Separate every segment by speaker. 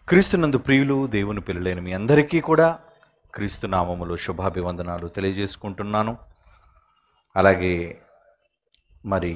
Speaker 1: క్రీస్తునందు ప్రియులు దేవుని పిల్లలైన మీ అందరికీ కూడా క్రీస్తు నామములో శుభాభివందనాలు తెలియజేసుకుంటున్నాను అలాగే మరి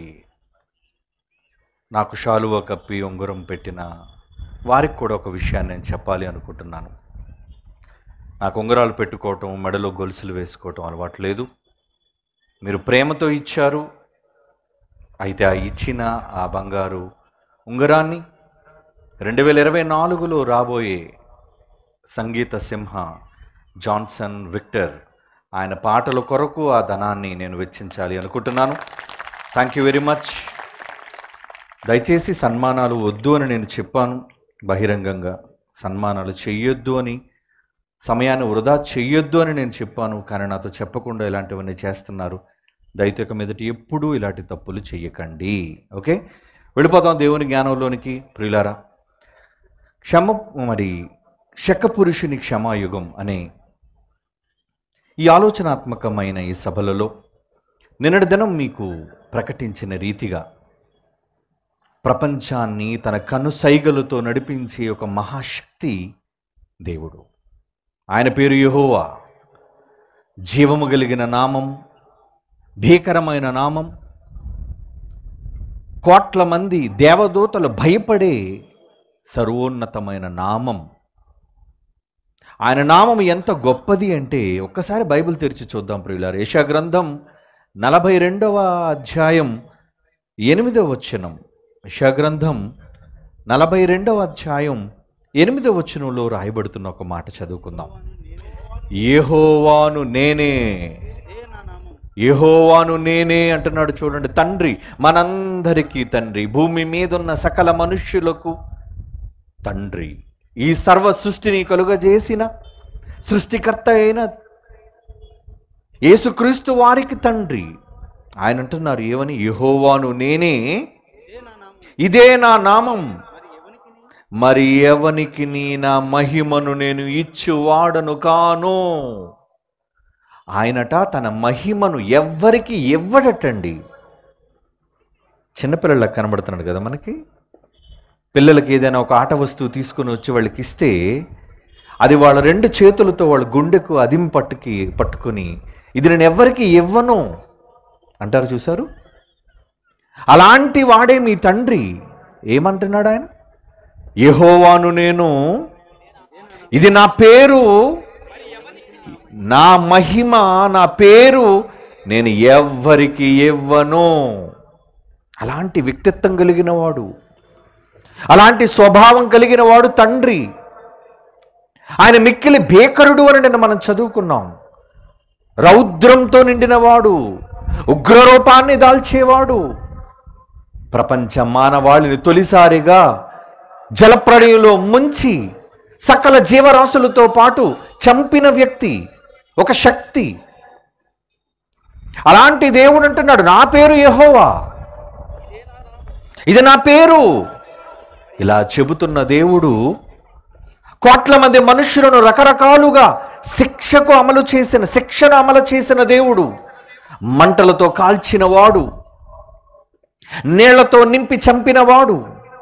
Speaker 1: నాకు షాలువ కప్పి ఉంగరం పెట్టిన వారికి కూడా ఒక విషయాన్ని నేను చెప్పాలి అనుకుంటున్నాను నాకు ఉంగరాలు పెట్టుకోవటం మెడలో గొలుసులు వేసుకోవటం అలవాటు లేదు మీరు ప్రేమతో ఇచ్చారు అయితే ఆ ఇచ్చిన ఆ బంగారు ఉంగరాన్ని రెండు వేల ఇరవై నాలుగులో రాబోయే సంగీత సింహ జాన్సన్ విక్టర్ ఆయన పాటల కొరకు ఆ ధనాన్ని నేను వెచ్చించాలి అనుకుంటున్నాను థ్యాంక్ యూ వెరీ మచ్ దయచేసి సన్మానాలు వద్దు అని నేను చెప్పాను బహిరంగంగా సన్మానాలు చెయ్యొద్దు అని సమయాన్ని వృధా చెయ్యొద్దు అని నేను చెప్పాను కానీ నాతో చెప్పకుండా ఇలాంటివన్నీ చేస్తున్నారు దైత్యక మీదట ఎప్పుడూ ఇలాంటి తప్పులు చెయ్యకండి ఓకే వెళ్ళిపోతాం దేవుని జ్ఞానంలోనికి ప్రియులారా క్షమ మరి శక పురుషుని క్షమాయుగం అనే ఈ ఆలోచనాత్మకమైన ఈ సభలలో నిన్నటి దినం మీకు ప్రకటించిన రీతిగా ప్రపంచాన్ని తన కనుసైగలతో నడిపించే ఒక మహాశక్తి దేవుడు ఆయన పేరు యెహోవా జీవము కలిగిన నామం భీకరమైన నామం కోట్ల మంది దేవదూతలు భయపడే సర్వోన్నతమైన నామం ఆయన నామం ఎంత గొప్పది అంటే ఒక్కసారి బైబిల్ తెరిచి చూద్దాం ప్రియులారు యశా గ్రంథం నలభై రెండవ అధ్యాయం ఎనిమిదవ వచనం యశా గ్రంథం నలభై రెండవ అధ్యాయం ఎనిమిదవ వచనంలో రాయబడుతున్న ఒక మాట చదువుకుందాం యెహోవాను నేనే యెహోవాను నేనే అంటున్నాడు చూడండి తండ్రి మనందరికీ తండ్రి భూమి మీద ఉన్న సకల మనుష్యులకు తండ్రి ఈ సర్వ సృష్టిని కలుగజేసిన సృష్టికర్త అయిన యేసుక్రీస్తు వారికి తండ్రి ఆయన అంటున్నారు ఏమని యెహోవాను నేనే ఇదే నా నామం మరి ఎవనికి నీ నా మహిమను నేను ఇచ్చువాడను కాను ఆయనట తన మహిమను ఎవ్వరికి ఇవ్వడటండి చిన్నపిల్లలకు కనబడుతున్నాడు కదా మనకి పిల్లలకి ఏదైనా ఒక ఆట వస్తువు తీసుకుని వచ్చి వాళ్ళకి ఇస్తే అది వాళ్ళ రెండు చేతులతో వాళ్ళ గుండెకు అదిమి పట్టుకి పట్టుకుని ఇది నేను ఎవ్వరికి ఇవ్వను అంటారు చూసారు అలాంటి వాడే మీ తండ్రి ఏమంటున్నాడు ఆయన యెహోవాను నేను ఇది నా పేరు నా మహిమ నా పేరు నేను ఎవ్వరికి ఇవ్వను అలాంటి వ్యక్తిత్వం కలిగిన వాడు అలాంటి స్వభావం కలిగిన వాడు తండ్రి ఆయన మిక్కిలి భేకరుడు అని నిన్న మనం చదువుకున్నాం రౌద్రంతో నిండినవాడు ఉగ్రరూపాన్ని దాల్చేవాడు ప్రపంచ మానవాళిని తొలిసారిగా జలప్రళయంలో ముంచి సకల జీవరాశులతో పాటు చంపిన వ్యక్తి ఒక శక్తి అలాంటి దేవుడు అంటున్నాడు నా పేరు యెహోవా ఇది నా పేరు ఇలా చెబుతున్న దేవుడు కోట్ల మంది మనుషులను రకరకాలుగా శిక్షకు అమలు చేసిన శిక్షను అమలు చేసిన దేవుడు మంటలతో కాల్చిన వాడు నీళ్లతో నింపి చంపినవాడు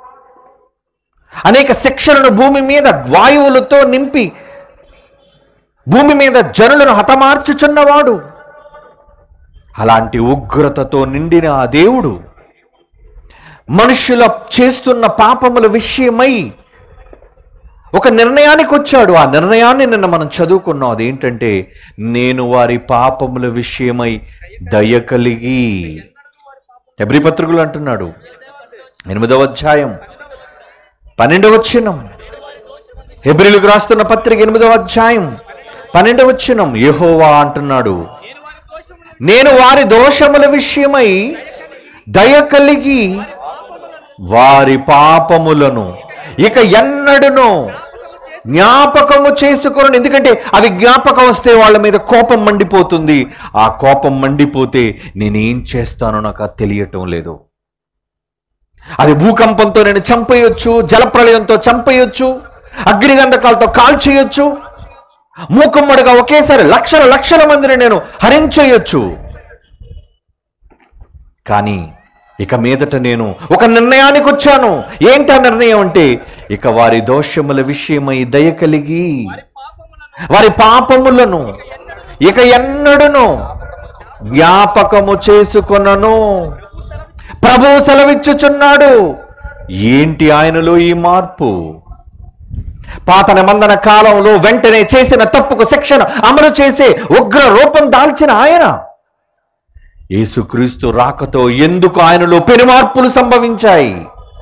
Speaker 1: అనేక శిక్షలను భూమి మీద వాయువులతో నింపి భూమి మీద జనులను హతమార్చుచున్నవాడు అలాంటి ఉగ్రతతో నిండిన ఆ దేవుడు మనుషుల చేస్తున్న పాపముల విషయమై ఒక నిర్ణయానికి వచ్చాడు ఆ నిర్ణయాన్ని నిన్న మనం చదువుకున్నాం అదేంటంటే నేను వారి పాపముల విషయమై దయ కలిగి ఎబ్రి పత్రికలు అంటున్నాడు ఎనిమిదవ అధ్యాయం పన్నెండవ వచ్చినం హెబ్రిలకు రాస్తున్న పత్రిక ఎనిమిదవ అధ్యాయం పన్నెండవ వచ్చినం యెహోవా అంటున్నాడు నేను వారి దోషముల విషయమై దయ కలిగి వారి పాపములను ఇక ఎన్నడను జ్ఞాపకము చేసుకుని ఎందుకంటే అవి జ్ఞాపకం వస్తే వాళ్ళ మీద కోపం మండిపోతుంది ఆ కోపం మండిపోతే నేనేం చేస్తానో నాకు అది తెలియటం లేదు అది భూకంపంతో నేను చంపేయొచ్చు జలప్రలయంతో చంపేయొచ్చు అగ్నిగంధకాలతో కాల్చేయొచ్చు మూకుమ్మడిగా ఒకేసారి లక్షల లక్షల మందిని నేను హరించేయొచ్చు కానీ ఇక మీదట నేను ఒక నిర్ణయానికి వచ్చాను ఏంటా నిర్ణయం అంటే ఇక వారి దోషముల విషయమై దయ కలిగి వారి పాపములను ఇక ఎన్నడును జ్ఞాపకము చేసుకొనను ప్రభు సెలవిచ్చుచున్నాడు ఏంటి ఆయనలో ఈ మార్పు పాత నిబంధన కాలంలో వెంటనే చేసిన తప్పుకు శిక్షణ అమలు చేసే ఉగ్ర రూపం దాల్చిన ఆయన యేసుక్రీస్తు రాకతో ఎందుకు ఆయనలో పెనుమార్పులు సంభవించాయి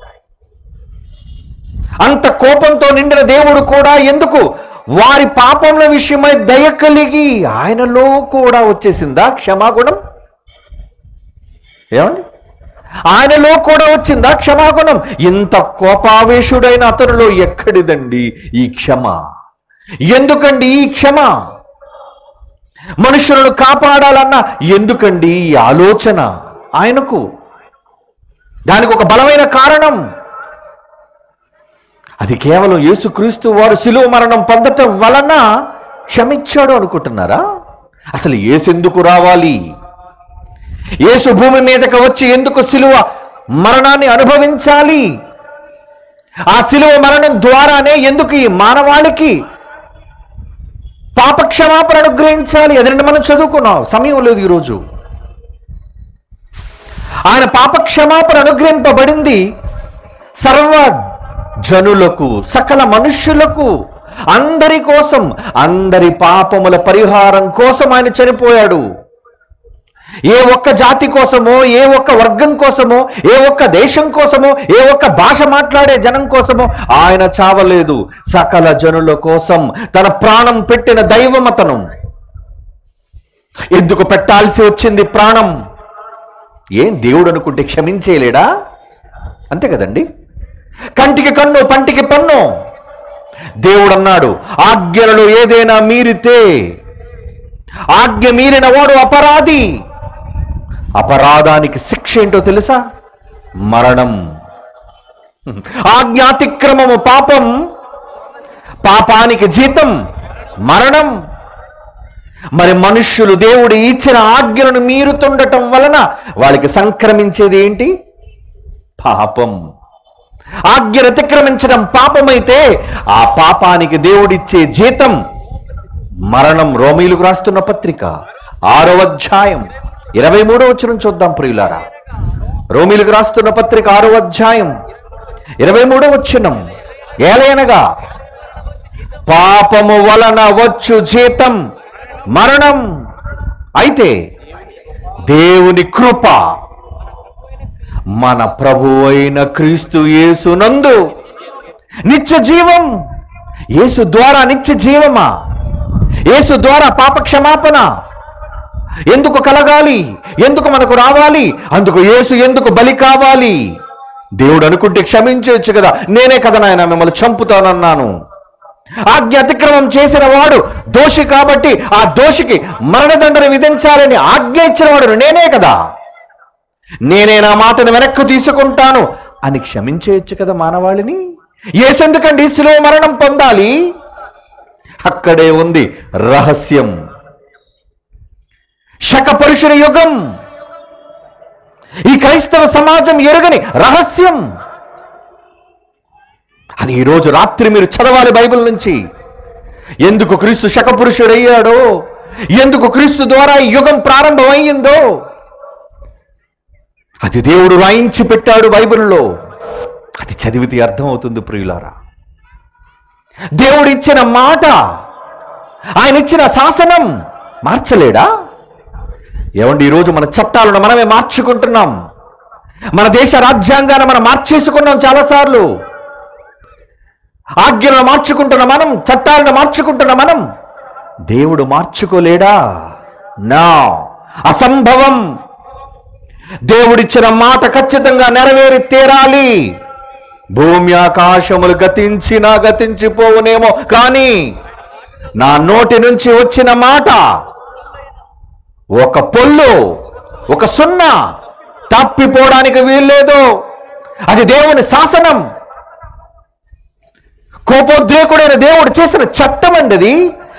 Speaker 1: అంత కోపంతో నిండిన దేవుడు కూడా ఎందుకు వారి పాపముల విషయమై దయ కలిగి ఆయనలో కూడా వచ్చేసిందా క్షమాగుణం ఏమండి ఆయనలో కూడా వచ్చిందా క్షమాగుణం ఇంత కోపావేశుడైన అతనిలో ఎక్కడిదండి ఈ క్షమ ఎందుకండి ఈ క్షమ మనుషులను కాపాడాలన్న ఎందుకండి ఈ ఆలోచన ఆయనకు దానికి ఒక బలమైన కారణం అది కేవలం యేసుక్రీస్తు వారు శిలువ మరణం పొందటం వలన క్షమించాడు అనుకుంటున్నారా అసలు యేసెందుకు రావాలి యేసు భూమి మీదకి వచ్చి ఎందుకు శిలువ మరణాన్ని అనుభవించాలి ఆ శిలువ మరణం ద్వారానే ఎందుకు ఈ మానవాళికి పాపక్షమాపణ అనుగ్రహించాలి అదండి మనం చదువుకున్నాం సమయం లేదు ఈరోజు ఆయన పాపక్షమాపణ అనుగ్రహింపబడింది సర్వ జనులకు సకల మనుష్యులకు అందరి కోసం అందరి పాపముల పరిహారం కోసం ఆయన చనిపోయాడు ఏ ఒక్క జాతి కోసమో ఏ ఒక్క వర్గం కోసమో ఏ ఒక్క దేశం కోసమో ఏ ఒక్క భాష మాట్లాడే జనం కోసమో ఆయన చావలేదు సకల జనుల కోసం తన ప్రాణం పెట్టిన దైవం అతను ఎందుకు పెట్టాల్సి వచ్చింది ప్రాణం ఏం దేవుడు అనుకుంటే క్షమించేయలేడా అంతే కదండి కంటికి కన్ను పంటికి పన్ను దేవుడు అన్నాడు ఆజ్ఞలలో ఏదైనా మీరితే ఆజ్ఞ మీరిన వాడు అపరాధి అపరాధానికి శిక్ష ఏంటో తెలుసా మరణం ఆజ్ఞాతిక్రమము పాపం పాపానికి జీతం మరణం మరి మనుష్యులు దేవుడు ఇచ్చిన ఆజ్ఞలను మీరుతుండటం వలన వాళ్ళకి సంక్రమించేది ఏంటి పాపం ఆజ్ఞను అతిక్రమించడం పాపమైతే ఆ పాపానికి దేవుడిచ్చే జీతం మరణం రోమీలకు రాస్తున్న పత్రిక ఆరో అధ్యాయం ఇరవై మూడో వచ్చిన చూద్దాం ప్రియులారా రోమిలకు రాస్తున్న పత్రిక ఆరో అధ్యాయం ఇరవై మూడో వచ్చినం ఏలయనగా పాపము వలన వచ్చు జీతం మరణం అయితే దేవుని కృప మన ప్రభు అయిన క్రీస్తు యేసునందు నిత్య జీవం యేసు ద్వారా నిత్య జీవమా యేసు ద్వారా పాప క్షమాపణ ఎందుకు కలగాలి ఎందుకు మనకు రావాలి అందుకు యేసు ఎందుకు బలి కావాలి దేవుడు అనుకుంటే క్షమించవచ్చు కదా నేనే కదా నాయన మిమ్మల్ని చంపుతానన్నాను ఆజ్ఞ అతిక్రమం చేసిన వాడు దోషి కాబట్టి ఆ దోషికి మరణదండన విధించాలని ఆజ్ఞ ఇచ్చిన వాడు నేనే కదా నేనే నా మాటను వెనక్కు తీసుకుంటాను అని క్షమించేయచ్చు కదా మానవాళిని ఏసెందుకండి శిలువ మరణం పొందాలి అక్కడే ఉంది రహస్యం శకపురుషుని యుగం ఈ క్రైస్తవ సమాజం ఎరుగని రహస్యం అది ఈరోజు రాత్రి మీరు చదవాలి బైబిల్ నుంచి ఎందుకు క్రీస్తు శకపురుషుడయ్యాడో ఎందుకు క్రీస్తు ద్వారా ఈ యుగం ప్రారంభమయ్యిందో అది దేవుడు రాయించి పెట్టాడు బైబిల్లో అది చదివితే అర్థమవుతుంది ప్రియులారా దేవుడు ఇచ్చిన మాట ఆయన ఇచ్చిన శాసనం మార్చలేడా ఏమండి ఈరోజు మన చట్టాలను మనమే మార్చుకుంటున్నాం మన దేశ రాజ్యాంగాన్ని మనం మార్చేసుకున్నాం చాలాసార్లు ఆజ్ఞలను మార్చుకుంటున్న మనం చట్టాలను మార్చుకుంటున్న మనం దేవుడు మార్చుకోలేడా నా అసంభవం దేవుడిచ్చిన మాట ఖచ్చితంగా నెరవేరి తీరాలి భూమి ఆకాశములు గతించినా గతించిపోవునేమో కానీ నా నోటి నుంచి వచ్చిన మాట ఒక పొల్లు ఒక సున్నా తప్పిపోవడానికి వీల్లేదు అది దేవుని శాసనం కోపోద్రేకుడైన దేవుడు చేసిన చట్టం అండి అది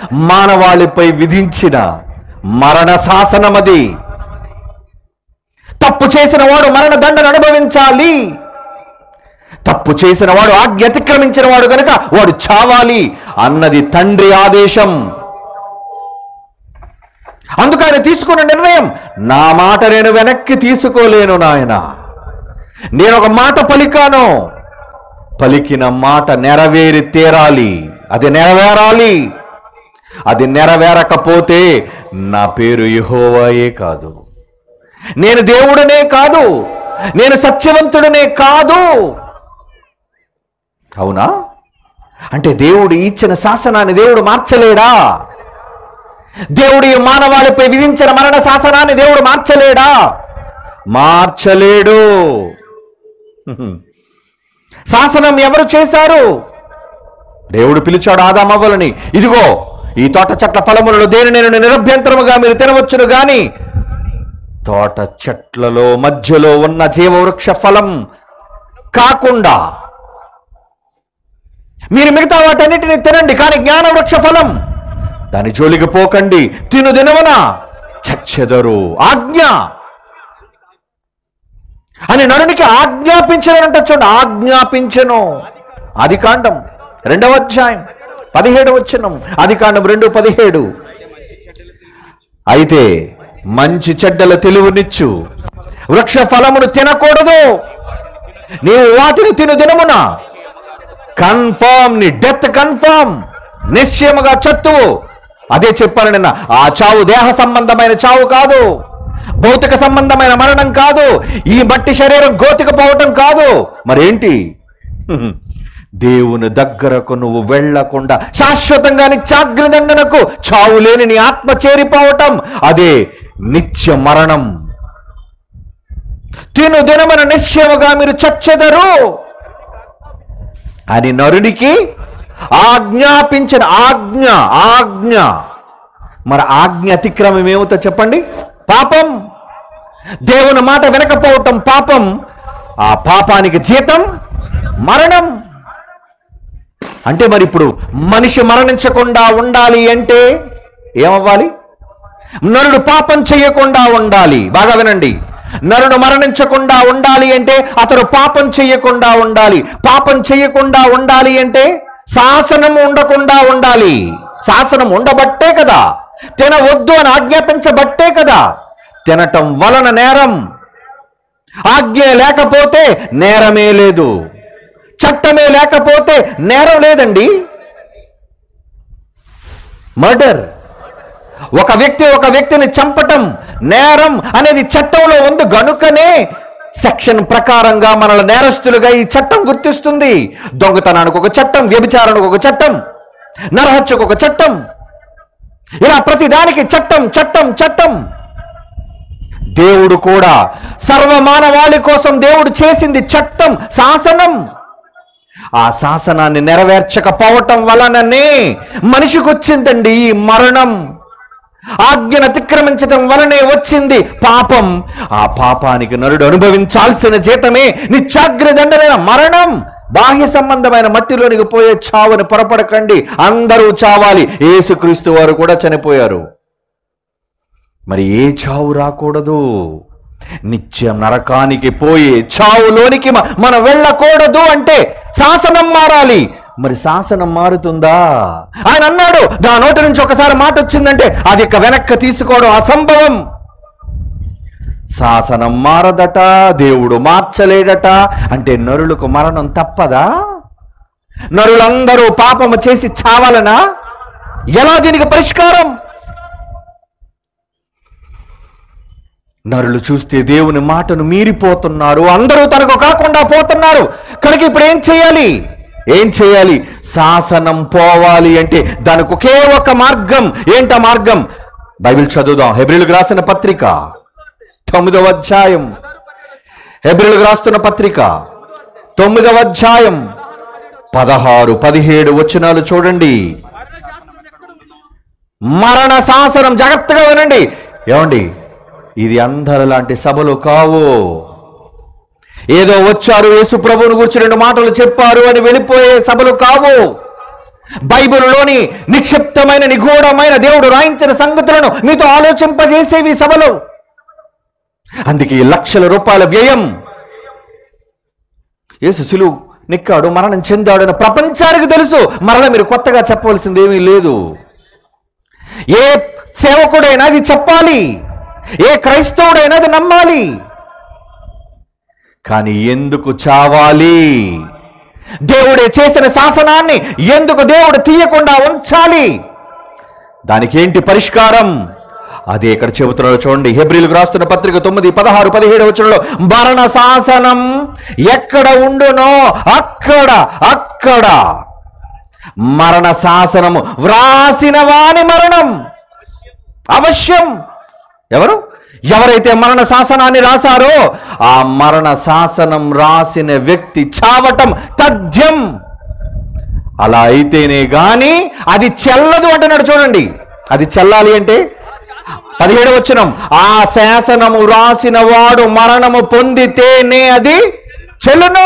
Speaker 1: మానవాళిపై విధించిన మరణ శాసనం అది తప్పు చేసిన వాడు మరణ దండను అనుభవించాలి తప్పు చేసిన వాడు ఆజ్ఞ అతిక్రమించిన వాడు గనుక వాడు చావాలి అన్నది తండ్రి ఆదేశం అందుకు ఆయన తీసుకున్న నిర్ణయం నా మాట నేను వెనక్కి తీసుకోలేను నాయన నేను ఒక మాట పలికాను పలికిన మాట నెరవేరి తీరాలి అది నెరవేరాలి అది నెరవేరకపోతే నా పేరు యెహోవాయే కాదు నేను దేవుడనే కాదు నేను సత్యవంతుడనే కాదు అవునా అంటే దేవుడు ఇచ్చిన శాసనాన్ని దేవుడు మార్చలేడా దేవుడు ఈ మానవాళిపై విధించిన మరణ శాసనాన్ని దేవుడు మార్చలేడా మార్చలేడు శాసనం ఎవరు చేశారు దేవుడు పిలిచాడు ఆదామవ్వలని ఇదిగో ఈ తోట చెట్ల ఫలములలో దేని నేను నిరభ్యంతరముగా మీరు తినవచ్చును గాని తోట చెట్లలో మధ్యలో ఉన్న జీవవృక్ష ఫలం కాకుండా మీరు మిగతా వాటన్నిటిని తినండి కానీ జ్ఞాన వృక్ష ఫలం దాని జోలికి పోకండి తిను దినవన చచ్చెదరు ఆజ్ఞ అని నరునికి ఆజ్ఞాపించనంట చూడండి ఆజ్ఞాపించను అది కాండం రెండవ అధ్యాయం పదిహేడు వచ్చినం అది కాండం రెండు పదిహేడు అయితే మంచి చెడ్డల తెలివినిచ్చు వృక్ష ఫలమును తినకూడదు నీవు వాటిని తిను దినమున కన్ఫర్మ్ ని డెత్ కన్ఫర్మ్ నిశ్చయముగా చత్తువు అదే చెప్పాను నిన్న ఆ చావు దేహ సంబంధమైన చావు కాదు భౌతిక సంబంధమైన మరణం కాదు ఈ మట్టి శరీరం గోతిక పోవటం కాదు మరేంటి హ్మ్. దేవుని దగ్గరకు నువ్వు వెళ్ళకుండా శాశ్వతంగా నిత్యాగ్నిదండనకు చావు లేని నీ ఆత్మ చేరిపోవటం అదే నిత్య మరణం తిను దినమున నిశ్చయముగా మీరు చచ్చెదరు అని నరునికి ఆజ్ఞాపించిన ఆజ్ఞ ఆజ్ఞ మరి ఆజ్ఞ అతిక్రమం ఏమవుతో చెప్పండి పాపం దేవుని మాట వినకపోవటం పాపం ఆ పాపానికి జీతం మరణం అంటే మరి ఇప్పుడు మనిషి మరణించకుండా ఉండాలి అంటే ఏమవ్వాలి నరుడు పాపం చేయకుండా ఉండాలి బాగా వినండి నరుడు మరణించకుండా ఉండాలి అంటే అతడు పాపం చేయకుండా ఉండాలి పాపం చేయకుండా ఉండాలి అంటే శాసనం ఉండకుండా ఉండాలి శాసనం ఉండబట్టే కదా తినవద్దు అని ఆజ్ఞాపించబట్టే కదా తినటం వలన నేరం ఆజ్ఞ లేకపోతే నేరమే లేదు చట్టమే లేకపోతే నేరం లేదండి మర్డర్ ఒక వ్యక్తి ఒక వ్యక్తిని చంపటం నేరం అనేది చట్టంలో ఉంది గనుకనే సెక్షన్ ప్రకారంగా మనల్ని నేరస్తులుగా ఈ చట్టం గుర్తిస్తుంది దొంగతనానికి ఒక చట్టం వ్యభిచారానికి ఒక చట్టం నరహత్యకు ఒక చట్టం ఇలా ప్రతిదానికి చట్టం చట్టం చట్టం దేవుడు కూడా సర్వమానవాళి కోసం దేవుడు చేసింది చట్టం శాసనం ఆ శాసనాన్ని నెరవేర్చకపోవటం వలననే మనిషికి వచ్చిందండి ఈ మరణం ఆజ్ఞను అతిక్రమించటం వలనే వచ్చింది పాపం ఆ పాపానికి నరుడు అనుభవించాల్సిన జీతమే నిత్యాగ్ని దండనైన మరణం బాహ్య సంబంధమైన మట్టిలోనికి పోయే చావుని పొరపడకండి అందరూ చావాలి యేసుక్రీస్తు వారు కూడా చనిపోయారు మరి ఏ చావు రాకూడదు నిత్యం నరకానికి పోయే చావులోనికి మ- మనం వెళ్ళకూడదు అంటే శాసనం మారాలి మరి శాసనం మారుతుందా ఆయన అన్నాడు నా నోటి నుంచి ఒకసారి మాట వచ్చిందంటే అది ఇక వెనక్కి తీసుకోవడం అసంభవం శాసనం మారదట దేవుడు మార్చలేడట అంటే నరులకు మరణం తప్పదా నరులందరూ పాపము చేసి చావాలనా ఎలా దీనికి పరిష్కారం నరులు చూస్తే దేవుని మాటను మీరిపోతున్నారు అందరూ తనకు కాకుండా పోతున్నారు కనుక ఇప్పుడు ఏం చేయాలి ఏం చేయాలి శాసనం పోవాలి అంటే దానికి ఒకే ఒక మార్గం ఏంట మార్గం బైబిల్ చదువుదాం హెబ్రిల్కి రాసిన పత్రిక తొమ్మిదవ అధ్యాయం హెబ్రిల్కి రాస్తున్న పత్రిక తొమ్మిదవ అధ్యాయం పదహారు పదిహేడు వచనాలు చూడండి మరణ శాసనం జాగ్రత్తగా వినండి ఏమండి ఇది అందరు లాంటి సభలు కావు ఏదో వచ్చారు యేసు ప్రభువుని గురించి రెండు మాటలు చెప్పారు అని వెళ్ళిపోయే సభలు కావు బైబిల్లోని నిక్షిప్తమైన నిగూఢమైన దేవుడు రాయించిన సంగతులను మీతో ఆలోచింపజేసేవి సభలు అందుకే ఈ లక్షల రూపాయల వ్యయం యేసు సిలువు నిక్కాడు మరణం చెందాడు అని ప్రపంచానికి తెలుసు మరల మీరు కొత్తగా చెప్పవలసింది ఏమీ లేదు ఏ సేవకుడైనా అది చెప్పాలి ఏ క్రైస్తవుడైనా అది నమ్మాలి కానీ ఎందుకు చావాలి దేవుడే చేసిన శాసనాన్ని ఎందుకు దేవుడు తీయకుండా ఉంచాలి దానికి ఏంటి పరిష్కారం అదే ఇక్కడ చెబుతున్నాడు చూడండి హెబ్రిల్కు రాస్తున్న పత్రిక తొమ్మిది పదహారు పదిహేడు వచనంలో మరణ శాసనం ఎక్కడ ఉండునో అక్కడ అక్కడ మరణ శాసనము వ్రాసిన వాని మరణం అవశ్యం ఎవరు ఎవరైతే మరణ శాసనాన్ని రాశారో ఆ మరణ శాసనం రాసిన వ్యక్తి చావటం తథ్యం అలా అయితేనే గాని అది చెల్లదు అంటున్నాడు చూడండి అది చెల్లాలి అంటే పదిహేడు వచ్చినం ఆ శాసనము రాసిన వాడు మరణము పొందితేనే అది చెల్లును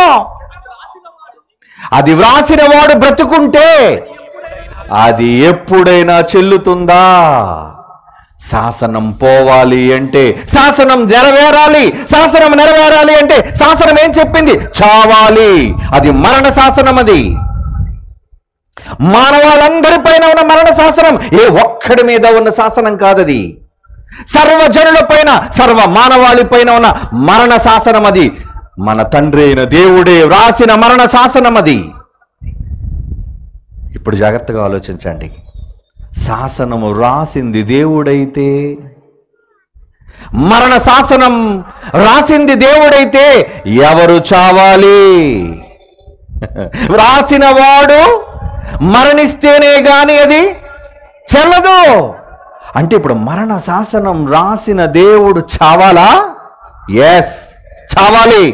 Speaker 1: అది వ్రాసిన వాడు బ్రతుకుంటే అది ఎప్పుడైనా చెల్లుతుందా శాసనం పోవాలి అంటే శాసనం నెరవేరాలి శాసనం నెరవేరాలి అంటే శాసనం ఏం చెప్పింది చావాలి అది మరణ శాసనం అది మానవాళ్ళందరిపైన ఉన్న మరణ శాసనం ఏ ఒక్కడి మీద ఉన్న శాసనం కాదది సర్వజనుల పైన సర్వ మానవాళి పైన ఉన్న మరణ శాసనం అది మన తండ్రి అయిన దేవుడే వ్రాసిన మరణ శాసనం అది ఇప్పుడు జాగ్రత్తగా ఆలోచించండి శాసనము రాసింది దేవుడైతే మరణ శాసనం రాసింది దేవుడైతే ఎవరు చావాలి వ్రాసిన వాడు మరణిస్తేనే గాని అది చెల్లదు అంటే ఇప్పుడు మరణ శాసనం రాసిన దేవుడు చావాలా ఎస్ చావాలి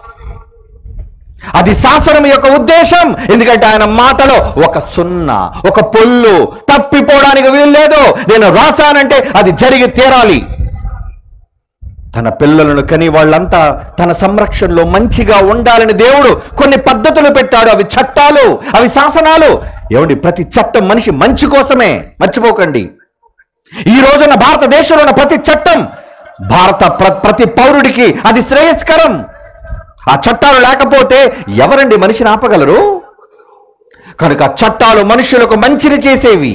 Speaker 1: అది శాసనం యొక్క ఉద్దేశం ఎందుకంటే ఆయన మాటలో ఒక సున్నా ఒక పొల్లు తప్పిపోవడానికి వీలు లేదు నేను రాశానంటే అది జరిగి తీరాలి తన పిల్లలను కని వాళ్ళంతా తన సంరక్షణలో మంచిగా ఉండాలని దేవుడు కొన్ని పద్ధతులు పెట్టాడు అవి చట్టాలు అవి శాసనాలు ఏమండి ప్రతి చట్టం మనిషి మంచి కోసమే మర్చిపోకండి ఈ రోజున భారతదేశంలో ఉన్న ప్రతి చట్టం భారత ప్ర- ప్రతి పౌరుడికి అది శ్రేయస్కరం ఆ చట్టాలు లేకపోతే ఎవరండి మనిషిని ఆపగలరు కనుక చట్టాలు మనుషులకు మంచిని చేసేవి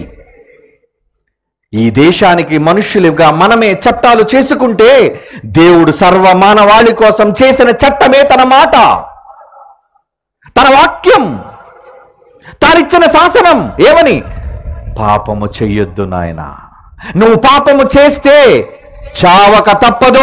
Speaker 1: ఈ దేశానికి మనుష్యులుగా మనమే చట్టాలు చేసుకుంటే దేవుడు సర్వ మానవాళి కోసం చేసిన చట్టమే తన మాట తన వాక్యం తానిచ్చిన శాసనం ఏమని పాపము చెయ్యొద్దు నాయన నువ్వు పాపము చేస్తే చావక తప్పదు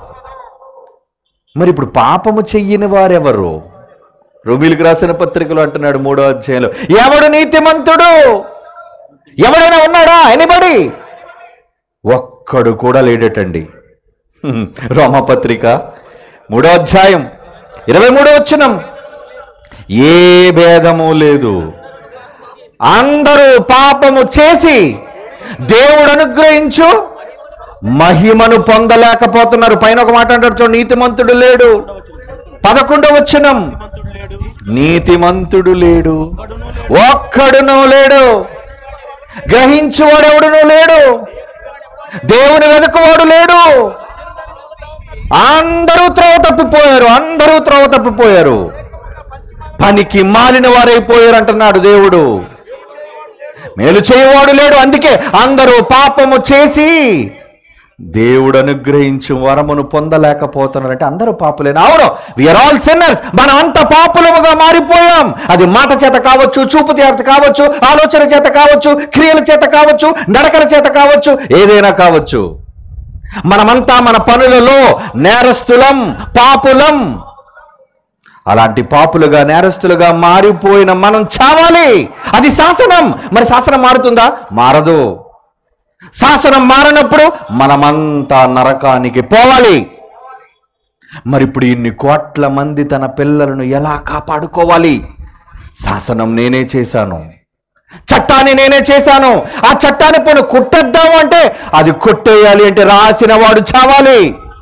Speaker 1: మరి ఇప్పుడు పాపము చెయ్యని వారెవరు రోమిలికి రాసిన పత్రికలు అంటున్నాడు మూడో అధ్యాయంలో ఎవడు నీతిమంతుడు ఎవడైనా ఉన్నాడా ఎనిబడి ఒక్కడు కూడా లేడటండి హ్మ్. రోమపత్రిక మూడో అధ్యాయం ఇరవై మూడో వచ్చినం ఏ భేదము లేదు అందరూ పాపము చేసి దేవుడు అనుగ్రహించు మహిమను పొందలేకపోతున్నారు పైన ఒక మాట అంటాడు చూడు నీతిమంతుడు లేడు పదకొండవ వచ్చినం నీతిమంతుడు లేడు ఒక్కడును లేడు గ్రహించువాడెవడును లేడు దేవుని వెనుకవాడు లేడు అందరూ త్రోవ తప్పిపోయారు అందరూ త్రోవ తప్పిపోయారు పనికి మాలిన వారైపోయారు అంటున్నాడు దేవుడు మేలు చేయవాడు లేడు అందుకే అందరూ పాపము చేసి దేవుడు అనుగ్రహించు వరమును పొందలేకపోతున్నారు అంటే అందరూ పాపులేనా అవును విఆర్ ఆల్ సిన్నర్స్ మనం అంత పాపులముగా మారిపోయాం అది మాట చేత కావచ్చు చూపు చేత కావచ్చు ఆలోచన చేత కావచ్చు క్రియల చేత కావచ్చు నడకల చేత కావచ్చు ఏదైనా కావచ్చు మనమంతా మన పనులలో నేరస్తులం పాపులం అలాంటి పాపులుగా నేరస్తులుగా మారిపోయిన మనం చావాలి అది శాసనం మరి శాసనం మారుతుందా మారదు శాసనం మారినప్పుడు మనమంతా నరకానికి పోవాలి మరి ఇప్పుడు ఇన్ని కోట్ల మంది తన పిల్లలను ఎలా కాపాడుకోవాలి శాసనం నేనే చేశాను చట్టాన్ని నేనే చేశాను ఆ చట్టాన్ని పోను కొట్టేద్దాము అంటే అది కొట్టేయాలి అంటే రాసిన వాడు చావాలి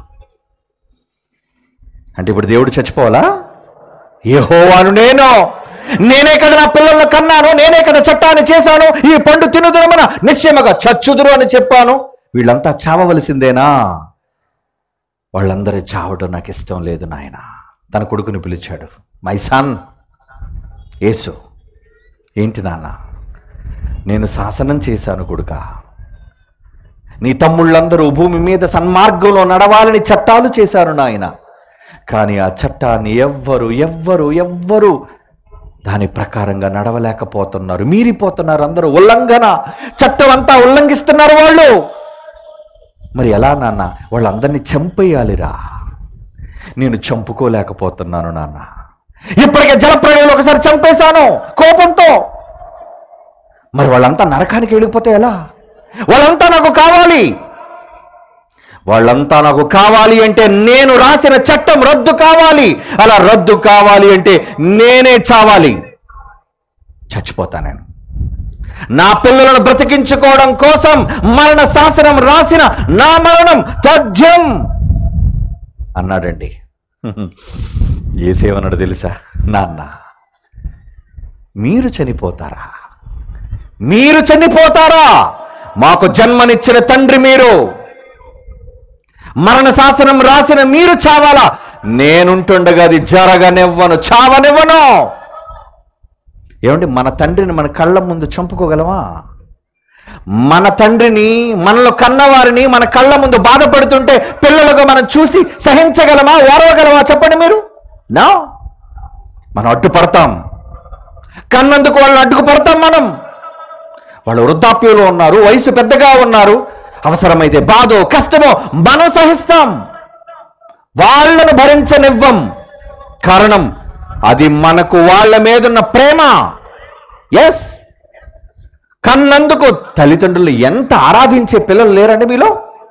Speaker 1: అంటే ఇప్పుడు దేవుడు చచ్చిపోవాలా యెహోవాను నేను నేనే కదా నా పిల్లలను కన్నాను నేనే కదా చట్టాన్ని చేశాను ఈ పండు తినుదురమన నిశ్చయముగా చచ్చుదురు అని చెప్పాను వీళ్ళంతా చావవలసిందేనా వాళ్ళందరూ చావడం నాకు ఇష్టం లేదు నాయన తన కొడుకుని పిలిచాడు మై సన్ యేసు ఏంటి నాన్న నేను శాసనం చేశాను కొడుక నీ తమ్ముళ్ళందరూ భూమి మీద సన్మార్గంలో నడవాలని చట్టాలు చేశారు నాయన కానీ ఆ చట్టాన్ని ఎవ్వరు ఎవ్వరు ఎవ్వరు దాని ప్రకారంగా నడవలేకపోతున్నారు మీరిపోతున్నారు అందరూ ఉల్లంఘన చట్టం అంతా ఉల్లంఘిస్తున్నారు వాళ్ళు మరి ఎలా నాన్న వాళ్ళందరినీ చంపేయాలిరా నేను చంపుకోలేకపోతున్నాను నాన్న ఇప్పటికే జలప్రళయంలో ఒకసారి చంపేశాను కోపంతో మరి వాళ్ళంతా నరకానికి వెళ్ళిపోతే ఎలా వాళ్ళంతా నాకు కావాలి వాళ్ళంతా నాకు కావాలి అంటే నేను రాసిన చట్టం రద్దు కావాలి అలా రద్దు కావాలి అంటే నేనే చావాలి చచ్చిపోతా నేను నా పిల్లలను బ్రతికించుకోవడం కోసం మరణ శాసనం రాసిన నా మరణం తథ్యం అన్నాడండి ఏసేమన్నాడు తెలుసా నాన్న మీరు చనిపోతారా మీరు చనిపోతారా మాకు జన్మనిచ్చిన తండ్రి మీరు మరణ శాసనం రాసిన మీరు చావాలా నేనుంటుండగా అది జరగనివ్వను చావనివ్వను ఏమండి మన తండ్రిని మన కళ్ళ ముందు చంపుకోగలమా మన తండ్రిని మనలో కన్నవారిని మన కళ్ళ ముందు బాధపడుతుంటే పిల్లలుగా మనం చూసి సహించగలమా ఓరవగలమా చెప్పండి మీరు నా మనం అడ్డుపడతాం కన్నందుకు వాళ్ళు అడ్డుకు పడతాం మనం వాళ్ళు వృద్ధాప్యంలో ఉన్నారు వయసు పెద్దగా ఉన్నారు అవసరమైతే బాధో కష్టమో మనం సహిస్తాం వాళ్ళను భరించనివ్వం కారణం అది మనకు వాళ్ళ మీదున్న ప్రేమ ఎస్ కన్నందుకు తల్లిదండ్రులు ఎంత ఆరాధించే పిల్లలు లేరండి మీలో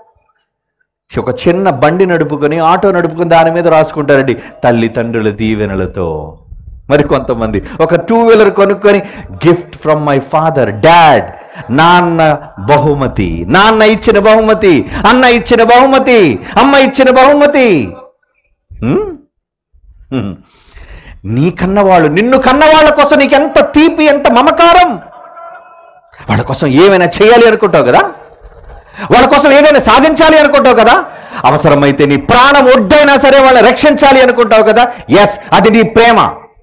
Speaker 1: ఒక చిన్న బండి నడుపుకొని ఆటో నడుపుకొని దాని మీద రాసుకుంటారండి తల్లిదండ్రుల దీవెనలతో మరి కొంతమంది ఒక టూ వీలర్ కొనుక్కొని gift from my father dad నాన్న బహుమతి నాన్న ఇచ్చిన బహుమతి అన్న ఇచ్చిన బహుమతి అమ్మ ఇచ్చిన బహుమతి హ్మ్? హ్మ్. నీ కన్నవాళ్ళు నిన్ను కన్నవాళ్ళ కోసం నీకు ఎంత తీపి ఎంత మమకారం వాళ్ళ కోసం ఏమైనా చేయాలి అనుకుంటావు కదా వాళ్ళ కోసం ఏదైనా సాధించాలి అనుకుంటావు కదా అవసరమైతే నీ ప్రాణం ఒడ్డైనా సరే వాళ్ళని రక్షించాలి అనుకుంటావు కదా ఎస్ అది నీ ప్రేమ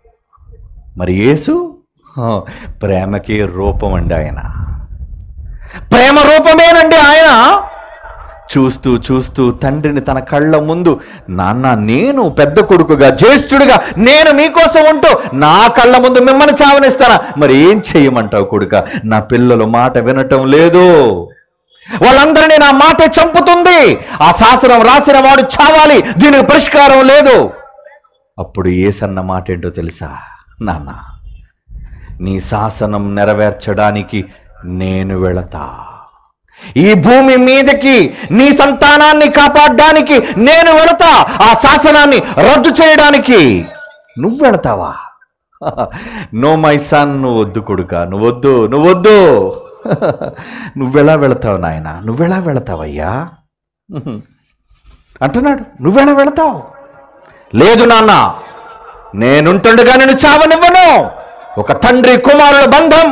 Speaker 1: మరి యేసు హ, ప్రేమకి రూపం అండి ఆయన ప్రేమ రూపమేనండి ఆయన చూస్తూ చూస్తూ తండ్రిని తన కళ్ళ ముందు నాన్న నేను పెద్ద కొడుకుగా జ్యేష్ఠుడిగా నేను మీకోసం ఉంటూ నా కళ్ళ ముందు మిమ్మల్ని చావనిస్తానా మరి ఏం చెయ్యమంటావు కొడుక నా పిల్లలు మాట వినటం లేదు వాళ్ళందరినీ నా మాట చంపుతుంది ఆ శాసనం రాసిన వాడు చావాలి దీనికి పరిష్కారం లేదు అప్పుడు ఏసన్న మాట ఏంటో తెలుసా నాన్న నీ శాసనం నెరవేర్చడానికి నేను వెళతా ఈ భూమి మీదకి నీ సంతానాన్ని కాపాడడానికి నేను వెళతా ఆ శాసనాన్ని రద్దు చేయడానికి నువ్వు వెళతావా నో మై సన్ నువ్వు వద్దు కొడుక నువ్వు వద్దు నువ్వు వద్దు నువ్వెలా వెళతావు నాయన నువ్వెలా వెళతావయ్యా అంటున్నాడు నువ్వెలా వెళతావు లేదు నాన్న నేనుంటుండగా నేను చావనివ్వను ఒక తండ్రి కుమారుల బంధం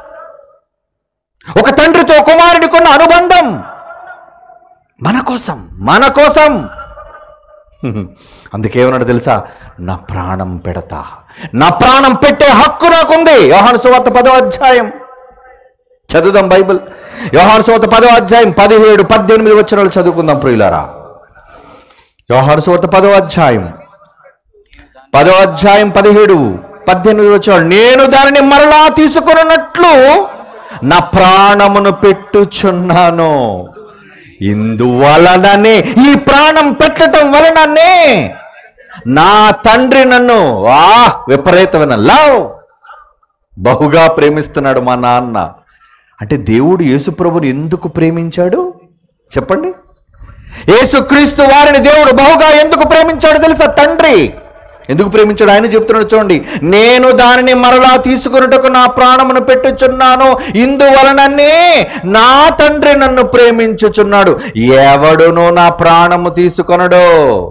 Speaker 1: ఒక తండ్రితో కుమారుడికున్న అనుబంధం మన కోసం మన కోసం అందుకేమన్నాడు తెలుసా నా ప్రాణం పెడతా నా ప్రాణం పెట్టే హక్కు నాకుంది యోహాను సువార్త పదో అధ్యాయం చదువుదాం బైబిల్ యోహాను సువార్త పదో అధ్యాయం పదిహేడు పద్దెనిమిది వచ్చిన వాళ్ళు చదువుకుందాం ప్రియులారా యోహాను సువార్త పదో అధ్యాయం పదో అధ్యాయం పదిహేడు పద్దెనిమిది వచ్చాడు నేను దానిని మరలా తీసుకున్నట్లు నా ప్రాణమును పెట్టుచున్నాను ఇందువలననే ఈ ప్రాణం పెట్టడం వలననే నా తండ్రి నన్ను ఆ విపరీతమైన లవ్ బహుగా ప్రేమిస్తున్నాడు మా నాన్న అంటే దేవుడు యేసుప్రభుని ఎందుకు ప్రేమించాడు చెప్పండి యేసుక్రీస్తు వారిని దేవుడు బహుగా ఎందుకు ప్రేమించాడు తెలుసా తండ్రి ఎందుకు ప్రేమించాడు ఆయన చెప్తున్నాడు చూడండి నేను దానిని మరలా తీసుకున్నట్టుకు నా ప్రాణమును పెట్టుచున్నాను ఇందువలననే నా తండ్రి నన్ను ప్రేమించుచున్నాడు ఎవడును నా ప్రాణము తీసుకొనడు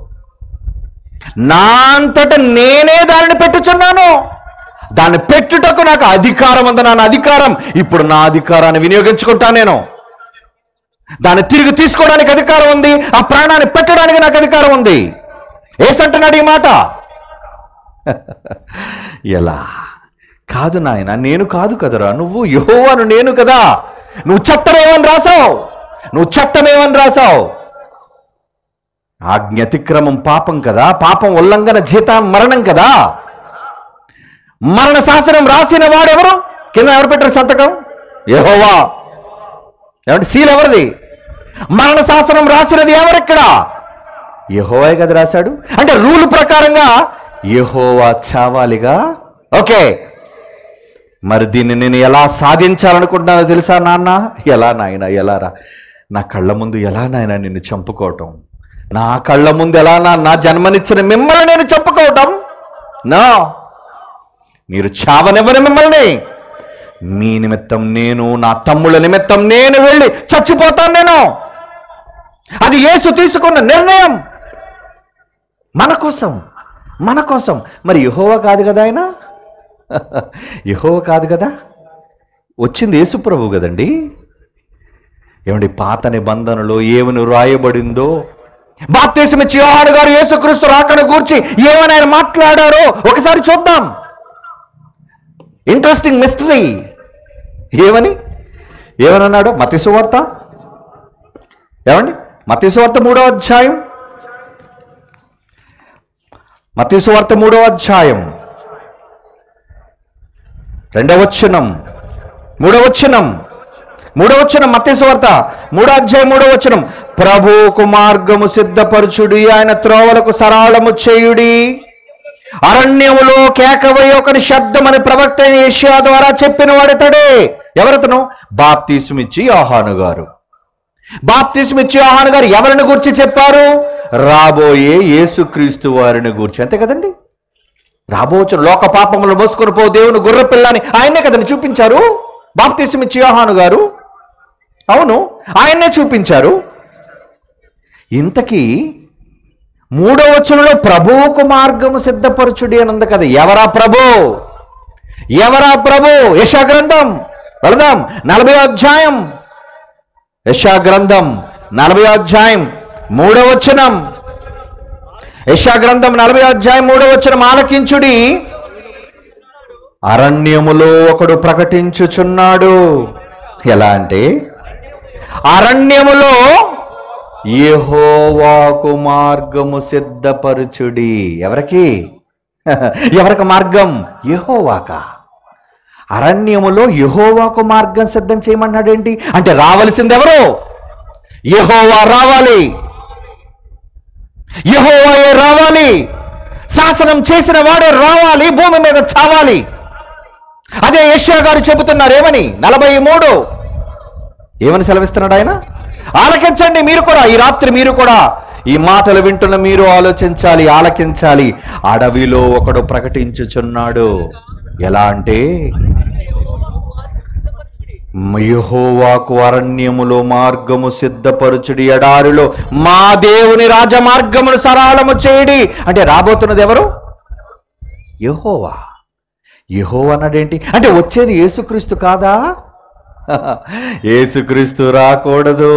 Speaker 1: నా అంతట నేనే దానిని పెట్టుచున్నాను దాన్ని పెట్టుటకు నాకు అధికారం ఉంది నా అధికారం ఇప్పుడు నా అధికారాన్ని వినియోగించుకుంటాను నేను దాన్ని తిరిగి తీసుకోవడానికి అధికారం ఉంది ఆ ప్రాణాన్ని పెట్టడానికి నాకు అధికారం ఉంది ఏసంటున్నాడు ఈ మాట ఎలా కాదు నాయన నేను కాదు కదరా నువ్వు యహోవాను నేను కదా నువ్వు చట్టమేమని రాసావు నువ్వు చట్టమేమని రాసావు ఆజ్ఞతిక్రమం పాపం కదా పాపం ఉల్లంఘన జీతం మరణం కదా మరణ శాసనం రాసిన వాడెవరు కింద ఎవరు పెట్టారు సంతకం యెహోవా ఏమంటే సీల్ ఎవరిది మరణ శాసనం రాసినది ఎవరెక్కడ యెహోవాయే కదా రాశాడు అంటే రూల్ ప్రకారంగా యెహోవా చావాలిగా ఓకే మరి దీన్ని నేను ఎలా సాధించాలనుకుంటున్నానో తెలుసా నాన్న ఎలా నాయన ఎలా రా నా కళ్ళ ముందు ఎలా నాయన నిన్ను చంపుకోవటం నా కళ్ళ ముందు ఎలా నా నా జన్మనిచ్చిన మిమ్మల్ని నేను చంపుకోవటం నా మీరు చావనివ్వని మిమ్మల్ని మీ నిమిత్తం నేను నా తమ్ముళ్ళ నిమిత్తం నేను వెళ్ళి చచ్చిపోతాను నేను అది యేసు తీసుకున్న నిర్ణయం మన కోసం మన కోసం మరి యహోవా కాదు కదా ఆయన యహోవా కాదు కదా వచ్చింది యేసు ప్రభు కదండి ఏమండి పాత నిబంధనలో ఏమని రాయబడిందో బాప్తీసం ఇచ్చి యోహాను గారు యేసుక్రీస్తు రాకడ గూర్చి ఏమని ఆయన మాట్లాడారో ఒకసారి చూద్దాం ఇంట్రెస్టింగ్ మిస్టరీ ఏమని ఏమనన్నాడు మతిసువార్త ఏమండి మతిసువార్త మూడో అధ్యాయం మతిసువార్త మూడో అధ్యాయం రెండవ వచనం మూడవ వచనం మూడవ వచనం మత్తేశ్వార్త మూడో అధ్యాయం మూడవ వచనం ప్రభువుకు మార్గము సిద్ధపరచుడి ఆయన త్రోవలకు సరళము చేయుడి అరణ్యములో కేకవై ఒకని శబ్దమని ప్రవక్త ఏషియా ద్వారా చెప్పిన వాడితడే ఎవరతను బాప్తీసుమిచ్చి ఆహాను గారు బాప్తిస్మిచ్చి యోహాను గారు ఎవరిని గురించి చెప్పారు రాబోయే యేసుక్రీస్తు వారిని గురించి అంతే కదండి రాబోచిన లోక పాపములు మోసుకొని పో దేవుని గుర్ర పిల్లని ఆయనే కదండి చూపించారు బాప్తిస్మిచ్చి యోహాను గారు అవును ఆయన్నే చూపించారు ఇంతకీ మూడో వచనంలో ప్రభువుకు మార్గము సిద్ధపరచుడి అని ఉంది కదా ఎవరా ప్రభు ఎవరా ప్రభు యశా గ్రంథం వెళదాం నలభై అధ్యాయం యశా గ్రంథం నలభై అధ్యాయం మూడవ వచనం యశా గ్రంథం నలభై అధ్యాయం మూడవ వచనం ఆలకించుడి అరణ్యములో ఒకడు ప్రకటించుచున్నాడు ఎలా అంటే అరణ్యములో యెహోవాకు మార్గము సిద్ధపరచుడి ఎవరికి ఎవరికి మార్గం యెహోవాకా అరణ్యములో యెహోవాకు మార్గం సిద్ధం చేయమన్నాడేంటి అంటే రావలసింది ఎవరు యెహోవా రావాలి యెహోవాయే రావాలి శాసనం చేసిన వాడే రావాలి భూమి మీద చావాలి అదే యెషయా గారు చెబుతున్నారు ఏమని నలభై మూడు ఏమని సెలవిస్తున్నాడు ఆయన ఆలకించండి మీరు కూడా ఈ రాత్రి మీరు కూడా ఈ మాటలు వింటున్న మీరు ఆలోచించాలి ఆలకించాలి అడవిలో ఒకడు ప్రకటించుచున్నాడు ఎలా అంటే యెహోవాకు అరణ్యములో మార్గము సిద్ధపరచుడి ఎడారిలో మా దేవుని రాజమార్గమును సరళము చేయడి అంటే రాబోతున్నది ఎవరు యెహోవా యెహోవా అన్నాడేంటి అంటే వచ్చేది యేసుక్రీస్తు కాదా యేసుక్రీస్తు రాకూడదు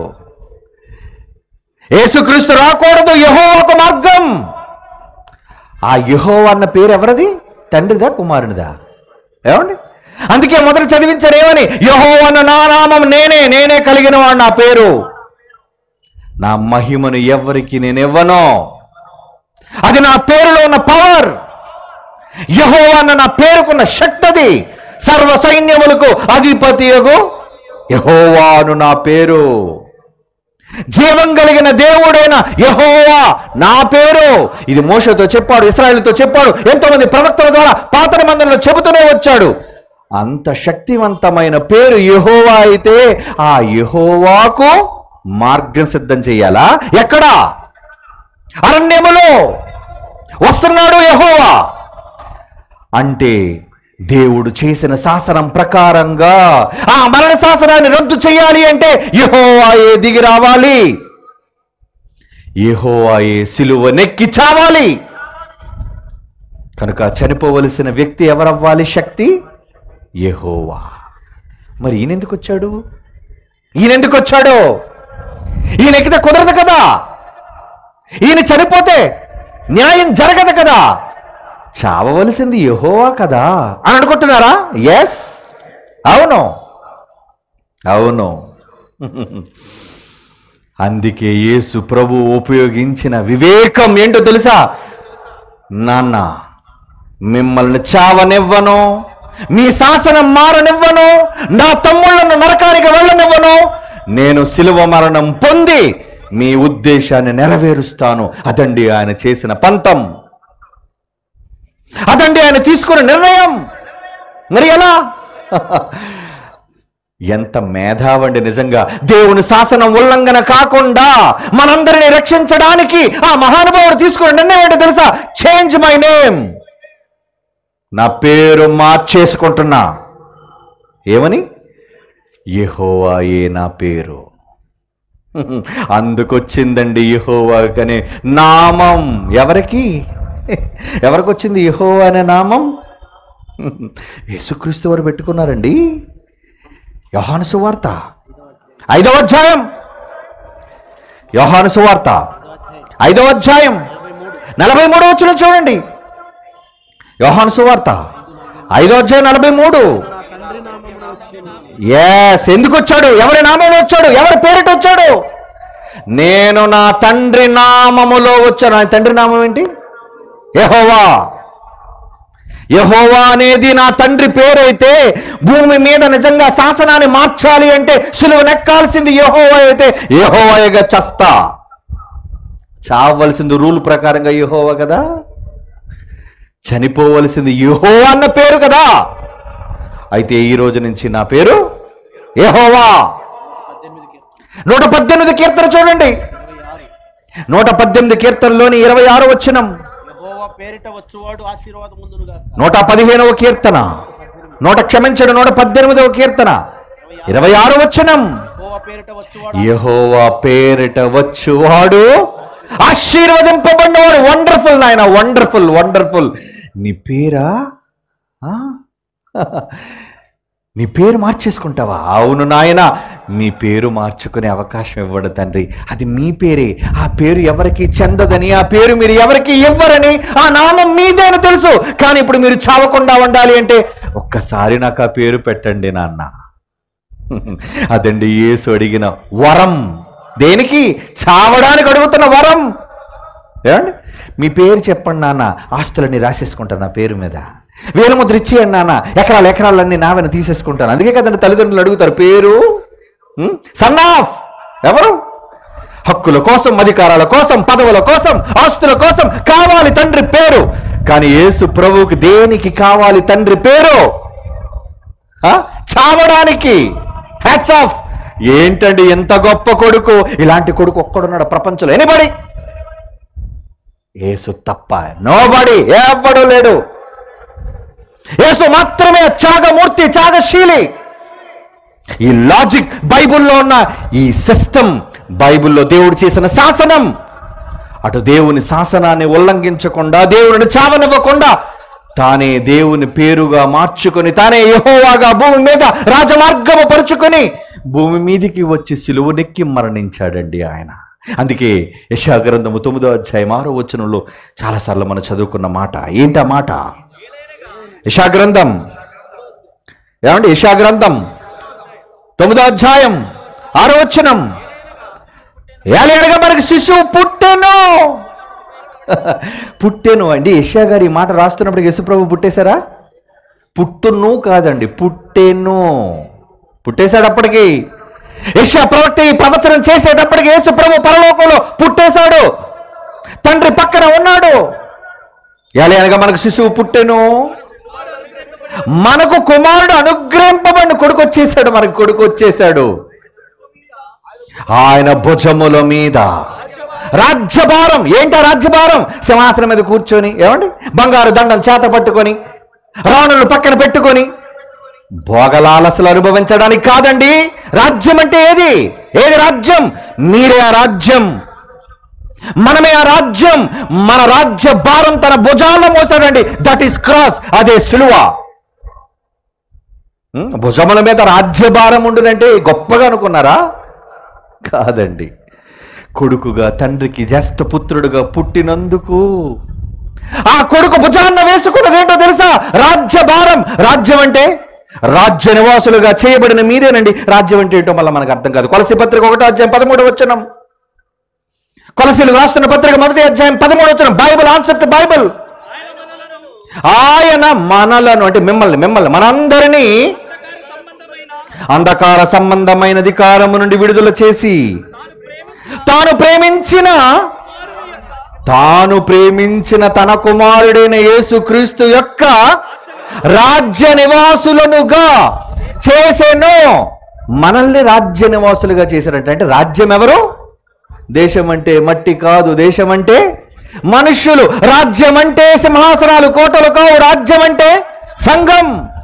Speaker 1: యేసుక్రీస్తు రాకూడదు యెహోవాకు మార్గం ఆ యెహోవా అన్న పేరు ఎవరిది తండ్రిదా కుమారునిదా ఏమండి అందుకే మొదట చదివించారు ఏమని యహోవన్న నా నామం నేనే నేనే కలిగిన వాడు నా పేరు నా మహిమను ఎవరికి నేను ఇవ్వను అది నా పేరులో ఉన్న పవర్ యహోవన్న నా పేరుకున్న శక్తి అది సర్వ సైన్యములకు అధిపతియగు యహోవాను నా పేరు జీవం కలిగిన దేవుడైన యహోవా నా పేరు ఇది మోషతో చెప్పాడు ఇస్రాయేల్తో చెప్పాడు ఎంతో మంది ప్రవక్తల ద్వారా పాత మందిరంలో చెబుతూనే వచ్చాడు అంత శక్తివంతమైన పేరు యెహోవా అయితే ఆ యెహోవాకు మార్గం సిద్ధం చేయాలా ఎక్కడా అరణ్యములో వస్తున్నాడు యెహోవా అంటే దేవుడు చేసిన శాసనం ప్రకారంగా ఆ మరణ శాసనాన్ని రద్దు చేయాలి అంటే యెహోవాయే దిగి రావాలి యెహోవాయే సిలువ నెక్కి చావాలి కనుక చనిపోవలసిన వ్యక్తి ఎవరవ్వాలి శక్తి యెహోవా మరి ఈయన ఎందుకు వచ్చాడు ఈయన ఎందుకు వచ్చాడు ఈయన ఎక్కితే కుదరదు కదా ఈయన చనిపోతే న్యాయం జరగదు కదా చావవలసింది యెహోవా కదా అని అనుకుంటున్నారా ఎస్ అవును అవును అందుకే యేసు ప్రభు ఉపయోగించిన వివేకం ఏంటో తెలుసా నాన్న మిమ్మల్ని చావనివ్వను మీ శాసనం మారనివ్వను నా తమ్ముళ్ళను నరకానికి వెళ్ళనివ్వను నేను శిలువ మరణం పొంది మీ ఉద్దేశాన్ని నెరవేరుస్తాను అదండి ఆయన చేసిన పంతం అదండి ఆయన తీసుకున్న నిర్ణయం మరి ఎలా ఎంత మేధావండి నిజంగా దేవుని శాసనం ఉల్లంఘన కాకుండా మనందరిని రక్షించడానికి ఆ మహానుభావుడు తీసుకున్న నిర్ణయం ఏంటో తెలుసా చేంజ్ మై నేమ్ నా పేరు మార్చేసుకుంటున్నా ఏమని యెహోవాయే నా పేరు అందుకొచ్చిందండి యెహోవా అనే నామం ఎవరికి ఎవరికి వచ్చింది యెహోవా అనే నామం యేసుక్రీస్తు వారు పెట్టుకున్నారండి యోహాను సువార్త ఐదవ అధ్యాయం యోహాను సువార్త ఐదవ అధ్యాయం నలభై మూడు వచ్చిన చూడండి యోహాను సువార్త ఐదో అధ్యాయం నలభై మూడు
Speaker 2: నా తండ్రి నామమున వచ్చాను
Speaker 1: ఎస్ ఎందుకు వచ్చాడు ఎవరి నామంలో వచ్చాడు ఎవరి పేరిట వచ్చాడు నేను నా తండ్రి నామములో వచ్చాను నా తండ్రి నామం ఏంటి యెహోవా యెహోవా అనేది నా తండ్రి పేరైతే భూమి మీద నిజంగా శాసనాన్ని మార్చాలి అంటే సులువు నెక్కాల్సింది యెహోవా అయితే యెహోవాయగా చస్తా చావవలసింది రూల్ ప్రకారంగా యెహోవా కదా చనిపోవలసింది యెహోవా అన్న పేరు కదా అయితే ఈ రోజు నుంచి నా పేరు యెహోవా
Speaker 2: పద్దెనిమిది కీర్తన
Speaker 1: నూట పద్దెనిమిది కీర్తన చూడండి
Speaker 2: ఇరవై ఆరు
Speaker 1: నూట పద్దెనిమిది కీర్తనలోని ఇరవై ఆరు వచ్చినం
Speaker 2: యెహోవా పేరిట వచ్చువాడు ఆశీర్వాదం ముందునుగా
Speaker 1: నూట పదిహేనవ కీర్తన నూట క్షమించడు నూట పద్దెనిమిదవ కీర్తన ఇరవై ఆరు వచ్చినం
Speaker 2: యెహోవా పేరిట వచ్చువాడు
Speaker 1: యెహోవా పేరిట వచ్చువాడు ఆశీర్వదింపబడినవాడు వండర్ఫుల్ నాయన వండర్ఫుల్ వండర్ఫుల్ నీ పేరా ఆ? నీ పేరు మార్చేసుకుంటావా అవును నాయన మీ పేరు మార్చుకునే అవకాశం ఇవ్వడు తండ్రి అది మీ పేరే ఆ పేరు ఎవరికి చెందదని ఆ పేరు మీరు ఎవరికి ఇవ్వరని ఆ నామం మీదేని తెలుసు కానీ ఇప్పుడు మీరు చావకుండా ఉండాలి అంటే ఒక్కసారి నాకు ఆ పేరు పెట్టండి నాన్న అదండి యేసు అడిగిన వరం దేనికి చావడానికి అడుగుతున్న వరం ఏమండి మీ పేరు చెప్పండి నాన్న ఆస్తులన్నీ రాసేసుకుంటాను నా పేరు మీద వేల ముద్ర ఇచ్చేయండి నాన్న ఎకరాలు ఎకరాలన్నీ నావెన తీసేసుకుంటాను అందుకే కదండి తల్లిదండ్రులు అడుగుతారు పేరు సన్ ఆఫ్ ఎవరు హక్కుల కోసం అధికారాల కోసం పదవుల కోసం ఆస్తుల కోసం కావాలి తండ్రి పేరు కానీ యేసు ప్రభువుకి దేనికి కావాలి తండ్రి పేరు ఆ? చావడానికి హ్యాట్స్ ఆఫ్ ఏంటండి ఎంత గొప్ప కొడుకు ఇలాంటి కొడుకు ఒక్కడున్నాడు ప్రపంచంలో ఎనిబడి యేసు తప్ప నోబడి ఎవ్వడు లేడు యేసు మాత్రమే త్యాగమూర్తి త్యాగశీలి ఈ లాజిక్ బైబిల్లో ఉన్న ఈ సిస్టమ్ బైబిల్లో దేవుడు చేసిన శాసనం అటు దేవుని శాసనాన్ని ఉల్లంఘించకుండా దేవుడిని చావనివ్వకుండా తానే దేవుని పేరుగా మార్చుకొని తానే యెహోవాగా భూమి మీద రాజమార్గము పరుచుకొని భూమి మీదికి వచ్చి సిలువనెక్కి మరణించాడండి ఆయన అందుకే యశాగ్రంథము తొమ్మిదో అధ్యాయం ఆరో వచనంలో చాలాసార్లు మనం చదువుకున్న మాట ఏంటి ఆ మాట యశాగ్రంథం ఏమండి యశాగ్రంథం తొమ్మిదో అధ్యాయం ఆరో వచనం ఏలి అనగా మనకి శిశువు పుట్టెను పుట్టెను అండి యశ్యా గారు ఈ మాట రాస్తున్నప్పుడు యశుప్రభు పుట్టేశారా పుట్టును కాదండి పుట్టెను పుట్టేశాడు అప్పటికి యశ్యా ప్రవక్త ఈ ప్రవచనం చేసేటప్పటికి యేసుప్రభు పరలోకంలో పుట్టేశాడు తండ్రి పక్కన ఉన్నాడు ఏలి అనగా మనకు శిశువు పుట్టెను మనకు కుమారుడు అనుగ్రహింపబడిన కొడుకు వచ్చేసాడు మనకు కొడుకు వచ్చేసాడు ఆయన భుజముల మీద రాజ్యభారం ఏంటా రాజ్యభారం సింహాసనం మీద కూర్చొని ఏమండి బంగారు దండం చేత పట్టుకొని రాణులు పక్కన పెట్టుకొని భోగలాలసలు అనుభవించడానికి కాదండి రాజ్యం అంటే ఏది ఏది రాజ్యం మీరే ఆ రాజ్యం మనమే ఆ రాజ్యం మన రాజ్య భారం తన భుజాల్లో మోసాడండి దట్ ఈస్ క్రాస్ అదే సిలువ ఉం? భుజముల మీద రాజ్యభారం ఉండునంటే గొప్పగా అనుకున్నారా కాదండి కొడుకుగా తండ్రికి జ్యేష్ఠ పుత్రుడుగా పుట్టినందుకు ఆ కొడుకు భుజాన్న వేసుకున్నదేంటో తెలుసా రాజ్యభారం రాజ్యం అంటే రాజ్య నివాసులుగా చేయబడిన మీరేనండి రాజ్యం అంటే ఏంటో మళ్ళీ మనకు అర్థం కాదు కొలసి పత్రిక ఒకటో అధ్యాయం పదమూడు వచ్చినం కొలసీలు రాస్తున్న పత్రిక మొదటి అధ్యాయం పదమూడు వచ్చిన బైబిల్ ఆన్సర్ టు బైబిల్ ఆయన మనలను అంటే మిమ్మల్ని మిమ్మల్ని మనందరినీ అంధకార సంబంధమైన అధికారము నుండి విడుదల చేసి తాను ప్రేమించిన తాను ప్రేమించిన తన కుమారుడైన యేసుక్రీస్తు యొక్క రాజ్య నివాసులనుగా చేసెను మనల్ని రాజ్య నివాసులుగా చేశారంట అంటే రాజ్యం ఎవరు దేశం అంటే మట్టి కాదు దేశం అంటే మనుష్యులు రాజ్యం అంటే సింహాసనాలు కోటలు కావు రాజ్యం అంటే సంఘం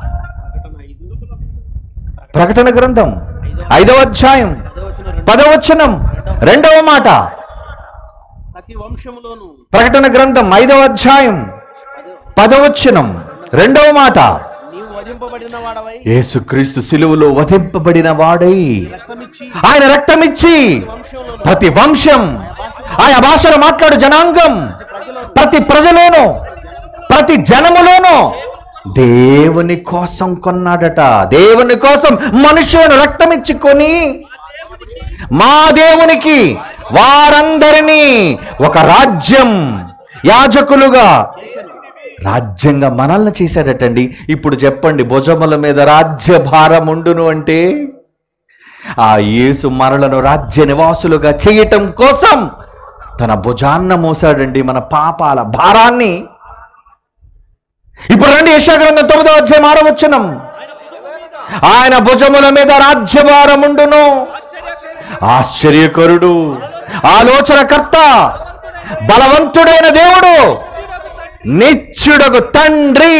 Speaker 1: ప్రకటన గ్రంథం ఐదవ అధ్యాయం
Speaker 2: పదవచనం
Speaker 1: పదవచనం
Speaker 2: రెండు
Speaker 1: రెండవ మాట
Speaker 2: ప్రతి వంశములోను
Speaker 1: ప్రకటన గ్రంథం ఐదవ అధ్యాయం
Speaker 2: పద-
Speaker 1: పదవచనం రెండవ మాట
Speaker 2: నీవు వధింపబడిన వాడవై
Speaker 1: యేసుక్రీస్తు సిలువలో వధింపబడిన వాడై
Speaker 2: రక్తమిచ్చి
Speaker 1: ఆయన రక్తమిచ్చి
Speaker 2: వంశంలో
Speaker 1: ప్రతి వంశం ఆయా భాషలో మాట్లాడు జనాంగం
Speaker 2: ప్రజలను
Speaker 1: ప్రతి ప్రజలోను ప్రతి జనములోను దేవుని కోసం కొన్నాడట దేవుని కోసం మనుషులను రక్తమిచ్చి కొని మా దేవునికి వారందరినీ ఒక రాజ్యం యాజకులుగా రాజ్యంగా మనల్ని చేశాడటండి ఇప్పుడు చెప్పండి భుజముల మీద రాజ్య భారం ఉండును అంటే ఆ యేసు మనలను రాజ్య నివాసులుగా చేయటం కోసం తన భుజాన్న మోసాడండి మన పాపాల భారాన్ని ఇప్పుడు రండి యశాగ్రంథం తొమ్మిదో అధ్యాయం ఆరవచనం ఆయన భుజముల మీద రాజ్యభారముండును ఆశ్చర్యకరుడు ఆలోచనకర్త బలవంతుడైన దేవుడు నిత్యుడకు తండ్రి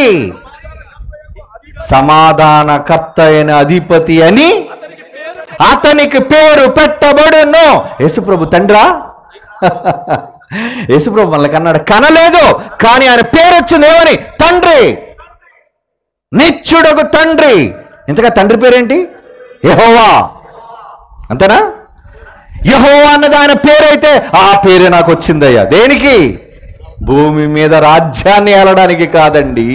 Speaker 1: సమాధానకర్త అయిన అధిపతి అని అతనికి పేరు పెట్టబడును యేసుప్రభు తండ్రా యేసుప్రభు మనకి అన్నాడు కనలేదు కానీ ఆయన పేరు వచ్చింది ఏమని తండ్రి నిత్యుడకు తండ్రి ఇంతగా తండ్రి పేరేంటి యహోవా అంతేనా యహోవా అన్నది ఆయన పేరైతే ఆ పేరే నాకు వచ్చిందయ్యా దేనికి భూమి మీద రాజ్యాన్ని ఏలడానికి కాదండి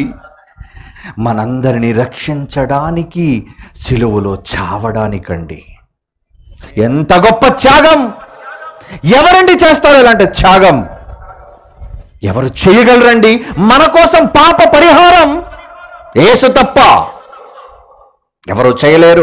Speaker 1: మనందరినీ రక్షించడానికి సిలువలో చావడానికండి ఎంత గొప్ప త్యాగం ఎవరండి చేస్తారు ఇలాంటి త్యాగం ఎవరు చేయగలరండి మన కోసం పాప పరిహారం ఏసు తప్ప ఎవరు చేయలేరు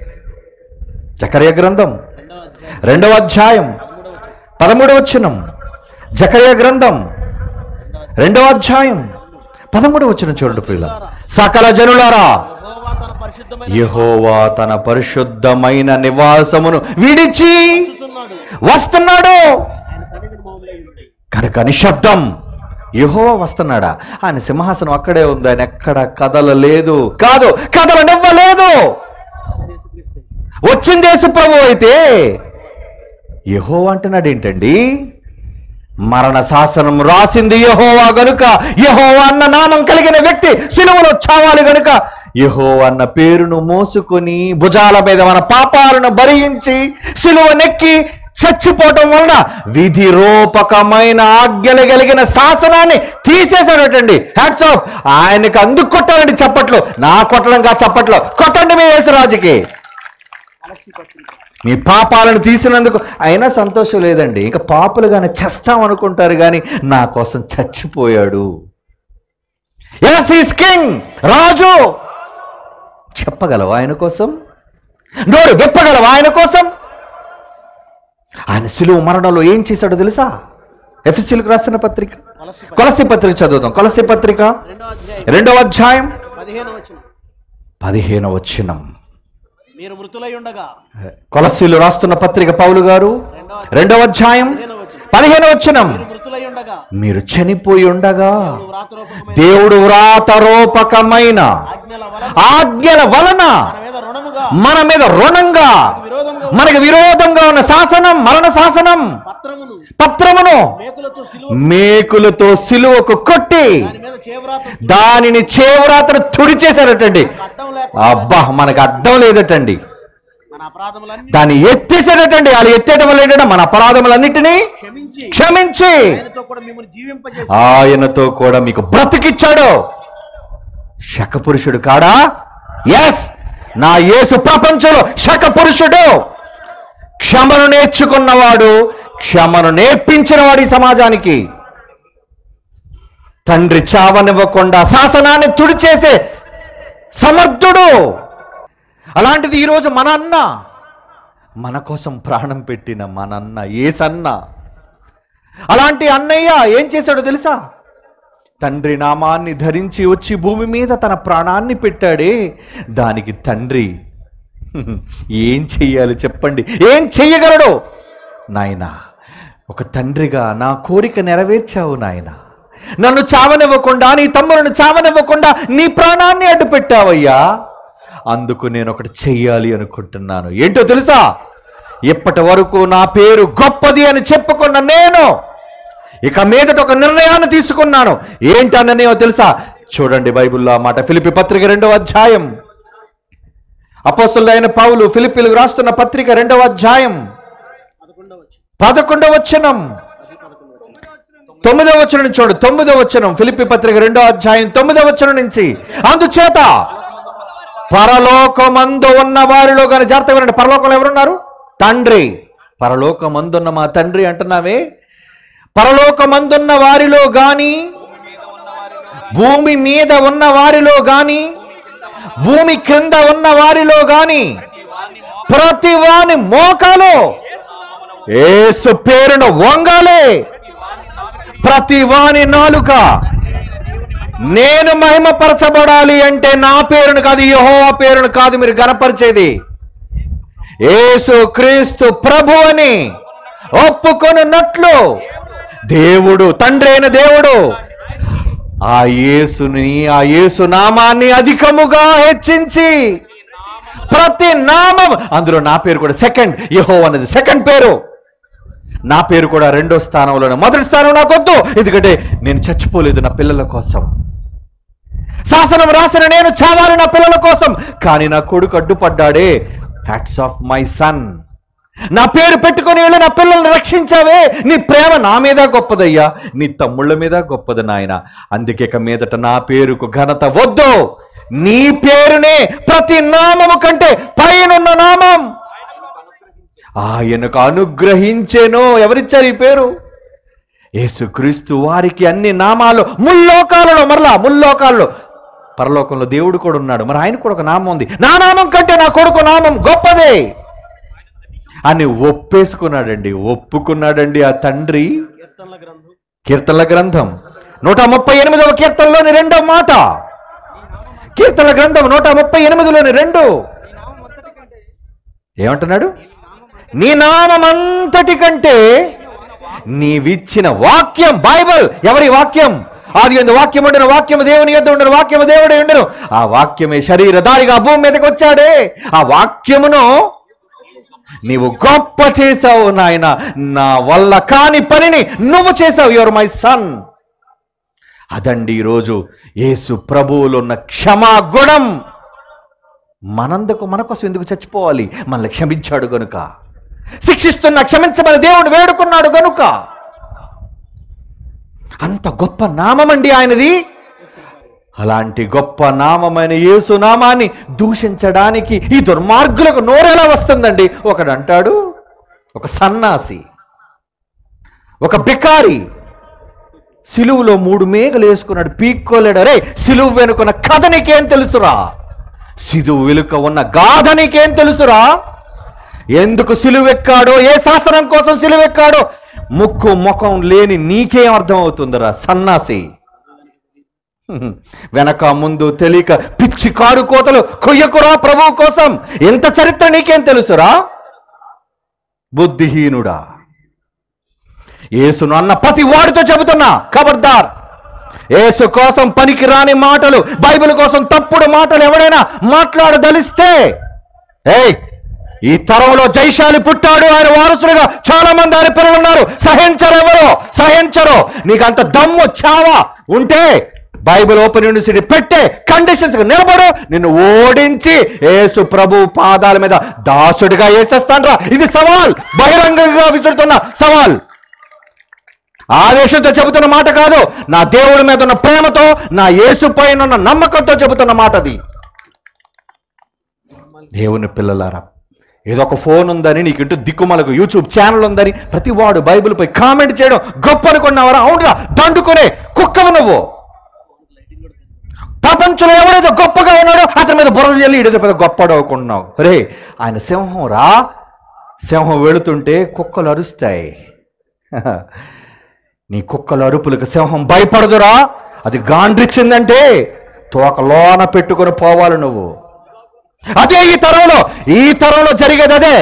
Speaker 1: జకర్య గ్రంథం
Speaker 2: రెండవ
Speaker 1: రెండవ
Speaker 2: అధ్యాయం
Speaker 1: అధ్యాయం
Speaker 2: పదమూడవ
Speaker 1: పదమూడవ వచనం జకర్య గ్రంథం రెండవ అధ్యాయం పదమూడవ వచనం చూడండి ప్రియుల సకల జనులారా
Speaker 2: యెహోవా తన పరిశుద్ధమైన
Speaker 1: యెహోవా తన పరిశుద్ధమైన నివాసమును విడిచి
Speaker 2: చూచుచున్నాడు
Speaker 1: వస్తున్నాడు
Speaker 2: ఆయన సన్నిధిని మౌములై ఉండి
Speaker 1: కనుక నిశ్శబ్దం యెహోవా వస్తున్నాడా ఆయన సింహాసనం అక్కడే ఉంది ఆయన ఎక్కడ కదలలేదు కాదు కదలనివ్వలేదు
Speaker 2: యేసుక్రీస్తు
Speaker 1: వచ్చింది యేసు ప్రభు అయితే యహో అంటున్నాడు ఏంటండి మరణ శాసనం రాసింది యహోవా గనుక యహోవా అన్న నామం కలిగిన వ్యక్తి సిలువలో చావాలి గనుక యహో అన్న పేరును మోసుకొని భుజాల మీద మన పాపాలను భరించి సిలువ నెక్కి చచ్చిపోవటం వలన విధి రూపకమైన ఆజ్ఞలు కలిగిన శాసనాన్ని తీసేశాడటండి హ్యాట్స్ ఆఫ్ ఆయనకి అందుకు కొట్టాలండి చప్పట్లు నా కొట్టడం కాదు చప్పట్లు కొట్టండి మీ యేసురాజుకి
Speaker 2: అలసి పట్టింది
Speaker 1: మీ పాపాలను తీసినందుకు అయినా సంతోషం లేదండి ఇంకా పాపులుగానే చేస్తాం అనుకుంటారు కానీ నా కోసం చచ్చిపోయాడు ఎస్ ఈస్ కింగ్ రాజు చెప్పగలవా ఆయన కోసం నోరు విప్పగలవా ఆయన కోసం ఆయన సిలువ మరణంలో ఏం చేశాడో తెలుసా ఎఫ్ఎస్సీలకు రాసిన పత్రిక
Speaker 2: కొలసి
Speaker 1: కొలసి పత్రిక చదువుదాం కొలసి పత్రిక
Speaker 2: రెండో అధ్యాయం
Speaker 1: రెండవ అధ్యాయం
Speaker 2: పదిహేను వచ్చిన
Speaker 1: పదిహేను వచ్చినం
Speaker 2: మీరు మృతులై ఉండగా
Speaker 1: కొలసీలు రాస్తున్న పత్రిక పౌలు గారు
Speaker 2: రెండో
Speaker 1: రెండవ అధ్యాయం
Speaker 2: పదిహేను వచ్చిన
Speaker 1: పదిహేను వచ్చినం
Speaker 2: మీరు మృతులై ఉండగా
Speaker 1: మీరు చనిపోయి ఉండగా
Speaker 2: నువ్వు వ్రాతరూపకమైన
Speaker 1: దేవుడు వ్రాతరూపకమైన
Speaker 2: ఆజ్ఞల వలన
Speaker 1: ఆజ్ఞల వలన
Speaker 2: మన మీద రుణముగా
Speaker 1: మన మీద రుణంగా
Speaker 2: విరోధంగా
Speaker 1: మనకు విరోధంగా ఉన్న శాసనం మరణ శాసనం
Speaker 2: పత్రమును
Speaker 1: పత్రమును
Speaker 2: మేకులతో సిలువ
Speaker 1: మేకులతో సిలువకు కొట్టి
Speaker 2: దాని మీద చేవ్రాత
Speaker 1: దానిని చేవరాతను తుడిచేశారటండి
Speaker 2: అడ్డం లేకుండా
Speaker 1: అబ్బా మనకు అర్థం లేదటండి
Speaker 2: మన అపరాధములన్నీ
Speaker 1: దాన్ని ఎత్తేసాడటండి వాళ్ళు ఎత్తేయడం వల్ల ఏంటంటే మన అపరాధములన్నిటినీ
Speaker 2: క్షమించి
Speaker 1: క్షమించి
Speaker 2: ఆయనతో కూడా మిమ్మల్ని జీవింపజేసి
Speaker 1: ఆయనతో కూడా మీకు బ్రతికిచ్చాడు శకపురుషుడు కాడా ఎస్ నా యేసు ప్రపంచంలో శకపురుషుడు క్షమను నేర్చుకున్నవాడు క్షమను నేర్పించినవాడు ఈ సమాజానికి తండ్రి చావనివ్వకుండా శాసనాన్ని తుడిచేసే సమర్థుడు అలాంటిది ఈరోజు మన అన్న మన కోసం ప్రాణం పెట్టిన మన అన్న ఏసన్న అలాంటి అన్నయ్య ఏం చేశాడో తెలుసా తండ్రి నామాన్ని ధరించి వచ్చి భూమి మీద తన ప్రాణాన్ని పెట్టాడే దానికి తండ్రి "హ్మ్, ఏం చెయ్యాలి చెప్పండి ఏం చెయ్యగలడు నాయన ఒక తండ్రిగా నా కోరిక నెరవేర్చావు నాయన నన్ను చావనివ్వకుండా నీ తమ్ములను చావనివ్వకుండా నీ ప్రాణాన్ని అడ్డు పెట్టావయ్యా అందుకు నేను ఒకటి చెయ్యాలి అనుకుంటున్నాను ఏంటో తెలుసా ఇప్పటి వరకు నా పేరు గొప్పది అని చెప్పుకున్న నేను ఇక మీదట ఒక నిర్ణయాన్ని తీసుకున్నాను ఏంటి ఆ నిర్ణయం తెలుసా చూడండి బైబిల్లో ఆ మాట ఫిలిపి పత్రిక రెండవ అధ్యాయం అపోస్తులైన పౌలు ఫిలిపిలకు రాస్తున్న పత్రిక రెండవ అధ్యాయం
Speaker 2: పదకొండవచ్చు
Speaker 1: పదకొండవ వచనం
Speaker 2: పది పదకొండు వచ్చిన
Speaker 1: తొమ్మిదవ వచనం నుంచి చూడు తొమ్మిదవ వచనం ఫిలిపి పత్రిక రెండో అధ్యాయం తొమ్మిదవ వచనం నుంచి అందుచేత పరలోకమందు ఉన్న వారిలో కానీ జాగ్రత్తగా వినండి పరలోకంలో ఎవరున్నారు తండ్రి పరలోకమందున్న మా తండ్రి అంటున్నావే పరలోకమందున్న వారిలో గాని భూమి మీద ఉన్న వారిలో గాని భూమి క్రింద ఉన్న వారిలో గాని ప్రతి వాని మోకాలు ఏసు పేరును వంగాలే ప్రతి వాని నాలుక నేను మహిమపరచబడాలి అంటే నా పేరును కాదు యెహోవా పేరును కాదు మీరు గనపరిచేది యేసు క్రీస్తు ప్రభు అని ఒప్పుకొనున్నట్లు దేవుడు తండ్రి అయిన దేవుడు ఆ యేసుని ఆ యేసు నామాన్ని అధికముగా హెచ్చించి ప్రతి నామం అందులో నా పేరు కూడా సెకండ్ యహో అన్నది సెకండ్ పేరు నా పేరు కూడా రెండో స్థానంలోనే మొదటి స్థానం నాకొద్దు ఎందుకంటే నేను చచ్చిపోలేదు నా పిల్లల కోసం శాసనం రాసిన నేను చావాలి నా పిల్లల కోసం కానీ నా కొడుకు అడ్డుపడ్డాడే హ్యాట్స్ ఆఫ్ మై సన్ నా పేరు పెట్టుకొని వెళ్ళి నా పిల్లల్ని రక్షించావే నీ ప్రేమ నా మీద గొప్పదయ్యా నీ తమ్ముళ్ళ మీద గొప్పది నాయన అందుకే ఇక మీదట నా పేరుకు ఘనత వద్దు నీ పేరునే ప్రతి నామము కంటే పైనున్న నామం ఆయనకు అనుగ్రహించేనో ఎవరిచ్చారు ఈ పేరు యేసుక్రీస్తు వారికి అన్ని నామాలు ముల్లోకాలలో మరలా ముల్లోకాలలో పరలోకంలో దేవుడు కూడా ఉన్నాడు మరి ఆయన కూడా ఒక నామం ఉంది నా నామం కంటే నా కొడుకు నామం గొప్పదే అని ఒప్పేసుకున్నాడండి ఒప్పుకున్నాడండి ఆ తండ్రి
Speaker 2: కీర్తనల గ్రంథం
Speaker 1: కీర్తనల గ్రంథం నూట ముప్పై ఎనిమిదవ కీర్తనలోని రెండో మాట కీర్తనల గ్రంథం నూట ముప్పై ఎనిమిదిలోని రెండు ఏమంటున్నాడు నీ నామంతటి కంటే నీవిచ్చిన వాక్యం బైబిల్ ఎవరి వాక్యం ఆది ఎందు వాక్యం ఉండిన వాక్యము దేవుని యొద్ద ఉండిన వాక్యము దేవుడే ఉండను ఆ వాక్యమే శరీరధారిగా భూమి మీదకి వచ్చాడే ఆ వాక్యమును నీవు గొప్ప చేశావు నాయన నా వల్ల కాని పనిని నువ్వు చేశావు యువర్ మై సన్ అదండి ఈరోజు యేసు ప్రభువులో ఉన్న క్షమా గుణం మనందుకు మన కోసం ఎందుకు చచ్చిపోవాలి మనల్ని క్షమించాడు గనుక శిక్షిస్తున్న క్షమించమని దేవుడు వేడుకున్నాడు గనుక అంత గొప్ప నామమండి ఆయనది అలాంటి గొప్ప నామమైన యేసు నామాన్ని దూషించడానికి ఈ దుర్మార్గులకు నోరెలా వస్తుందండి ఒకడు అంటాడు ఒక సన్నాసి ఒక బికారి సిలువులో మూడు మేఘలు వేసుకున్నాడు పీక్కోలేడు రే సిలువు వెనుకున్న కథ నీకేం తెలుసురా సిలువు వెనుక ఉన్న గాథ నీకేం తెలుసురా ఎందుకు సిలువెక్కాడో ఏ శాసనం కోసం సిలువెక్కాడో ముక్కు ముఖం లేని నీకేం అర్థమవుతుందిరా సన్నాసి హ్మ్. వెనక ముందు తెలియక పిచ్చి కారు కోతలు కొయ్యకురా ప్రభువు కోసం ఎంత చరిత్ర నీకేం తెలుసురా బుద్ధిహీనుడా యేసును అన్న ప్రతి వాడితో చెబుతున్నా ఖబర్దార్ యేసు కోసం పనికి రాని మాటలు బైబిల్ కోసం తప్పుడు మాటలు ఎవడైనా మాట్లాడదలిస్తే ఏయ్ ఈ తరంలో జైశాలి పుట్టాడు ఆయన వారసులుగా చాలా మంది ఆయన పిల్లలు ఉన్నారు సహించరు ఎవరో సహించరు నీకు అంత దమ్ము చావా ఉంటే బైబిల్ ఓపెన్ యూనివర్సిటీ పెట్టే కండిషన్స్ నిలబడు నిన్ను ఓడించి యేసు ప్రభు పాదాల మీద దాసుడిగా వేసేస్తాన్రా ఇది సవాల్ బహిరంగంగా విసురుతున్న సవాల్ ఆవేశంతో చెబుతున్న మాట కాదు నా దేవుడి మీద ఉన్న ప్రేమతో నా యేసు పైన ఉన్న నమ్మకంతో చెబుతున్న మాట అది దేవుని పిల్లలారా ఏదో ఒక ఫోన్ ఉందని నీకు ఇంటూ దిక్కుమలకు యూట్యూబ్ ఛానల్ ఉందని ప్రతి వాడు బైబిల్పై కామెంట్ చేయడం గొప్ప అనుకున్నావరా అవునురా దండుకునే కుక్కవు నువ్వు ప్రపంచంలో ఎవడైతే గొప్పగా ఉన్నాడో అతని మీద బురద జల్లి ఇడేదో పెద్ద గొప్పడు అనుకుంటున్నావు రే ఆయన సింహం రా సింహం వెళుతుంటే కుక్కలు అరుస్తాయి నీ కుక్కల అరుపులకు సింహం భయపడదురా అది గాండ్రిచ్చిందంటే తోక లోన పెట్టుకొని పోవాలి నువ్వు అదే ఈ తరంలో ఈ తరంలో జరిగేది అదే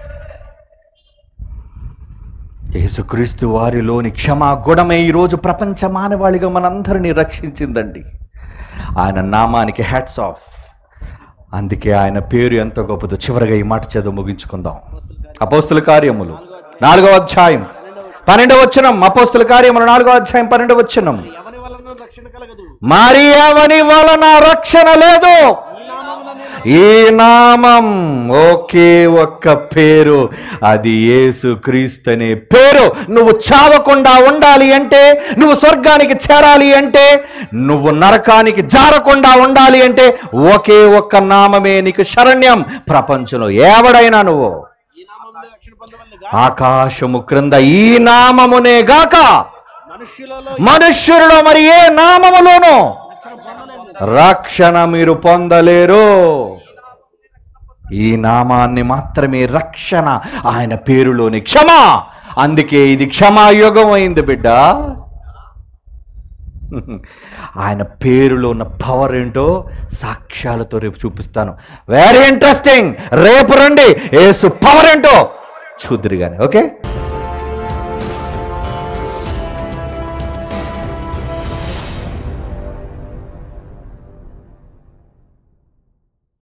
Speaker 1: యేసుక్రీస్తు వారిలోని క్షమా గుణమే ఈరోజు ప్రపంచ మానవాళిగా మనందరినీ రక్షించిందండి ఆయన నామానికి హ్యాట్స్ ఆఫ్ అందుకే ఆయన పేరు ఎంత గొప్పదో చివరిగా ఈ మాట చదువు ముగించుకుందాం అపోస్తుల కార్యములు నాలుగవ అధ్యాయం పన్నెండవ వచనం అపోస్తుల కార్యములు నాలుగవ అధ్యాయం పన్నెండవ వచనం
Speaker 2: ఎవరి వలన రక్షణ కలగదు
Speaker 1: మరి ఎవని వలన రక్షణ లేదు
Speaker 2: ఈ నామమున నేను
Speaker 1: ఈ నామం ఒకే ఒక్క పేరు అది యేసు క్రీస్తనే పేరు నువ్వు చావకుండా ఉండాలి అంటే నువ్వు స్వర్గానికి చేరాలి అంటే నువ్వు నరకానికి జారకుండా ఉండాలి అంటే ఒకే ఒక్క నామమే నీకు శరణ్యం ప్రపంచంలో ఎవడైనా నువ్వు
Speaker 2: ఈ నామమున రక్షణ పొందవల్లుగా
Speaker 1: ఆకాశము క్రింద ఈ నామమునే గాక
Speaker 2: మనుష్యులలో
Speaker 1: మనుష్యులలో మరి ఏ నామములోనూ
Speaker 2: రక్షణ పొందలేదు
Speaker 1: రక్షణ మీరు పొందలేరు ఈ నామాన్ని మాత్రమే రక్షణ ఆయన పేరులోని క్షమ అందుకే ఇది క్షమాయుగం అయింది బిడ్డ ఆయన పేరులో ఉన్న పవర్ ఏంటో సాక్ష్యాలతో రేపు చూపిస్తాను వెరీ ఇంట్రెస్టింగ్ రేపు రండి ఏసు పవర్ ఏంటో చూద్దరు కానీ ఓకే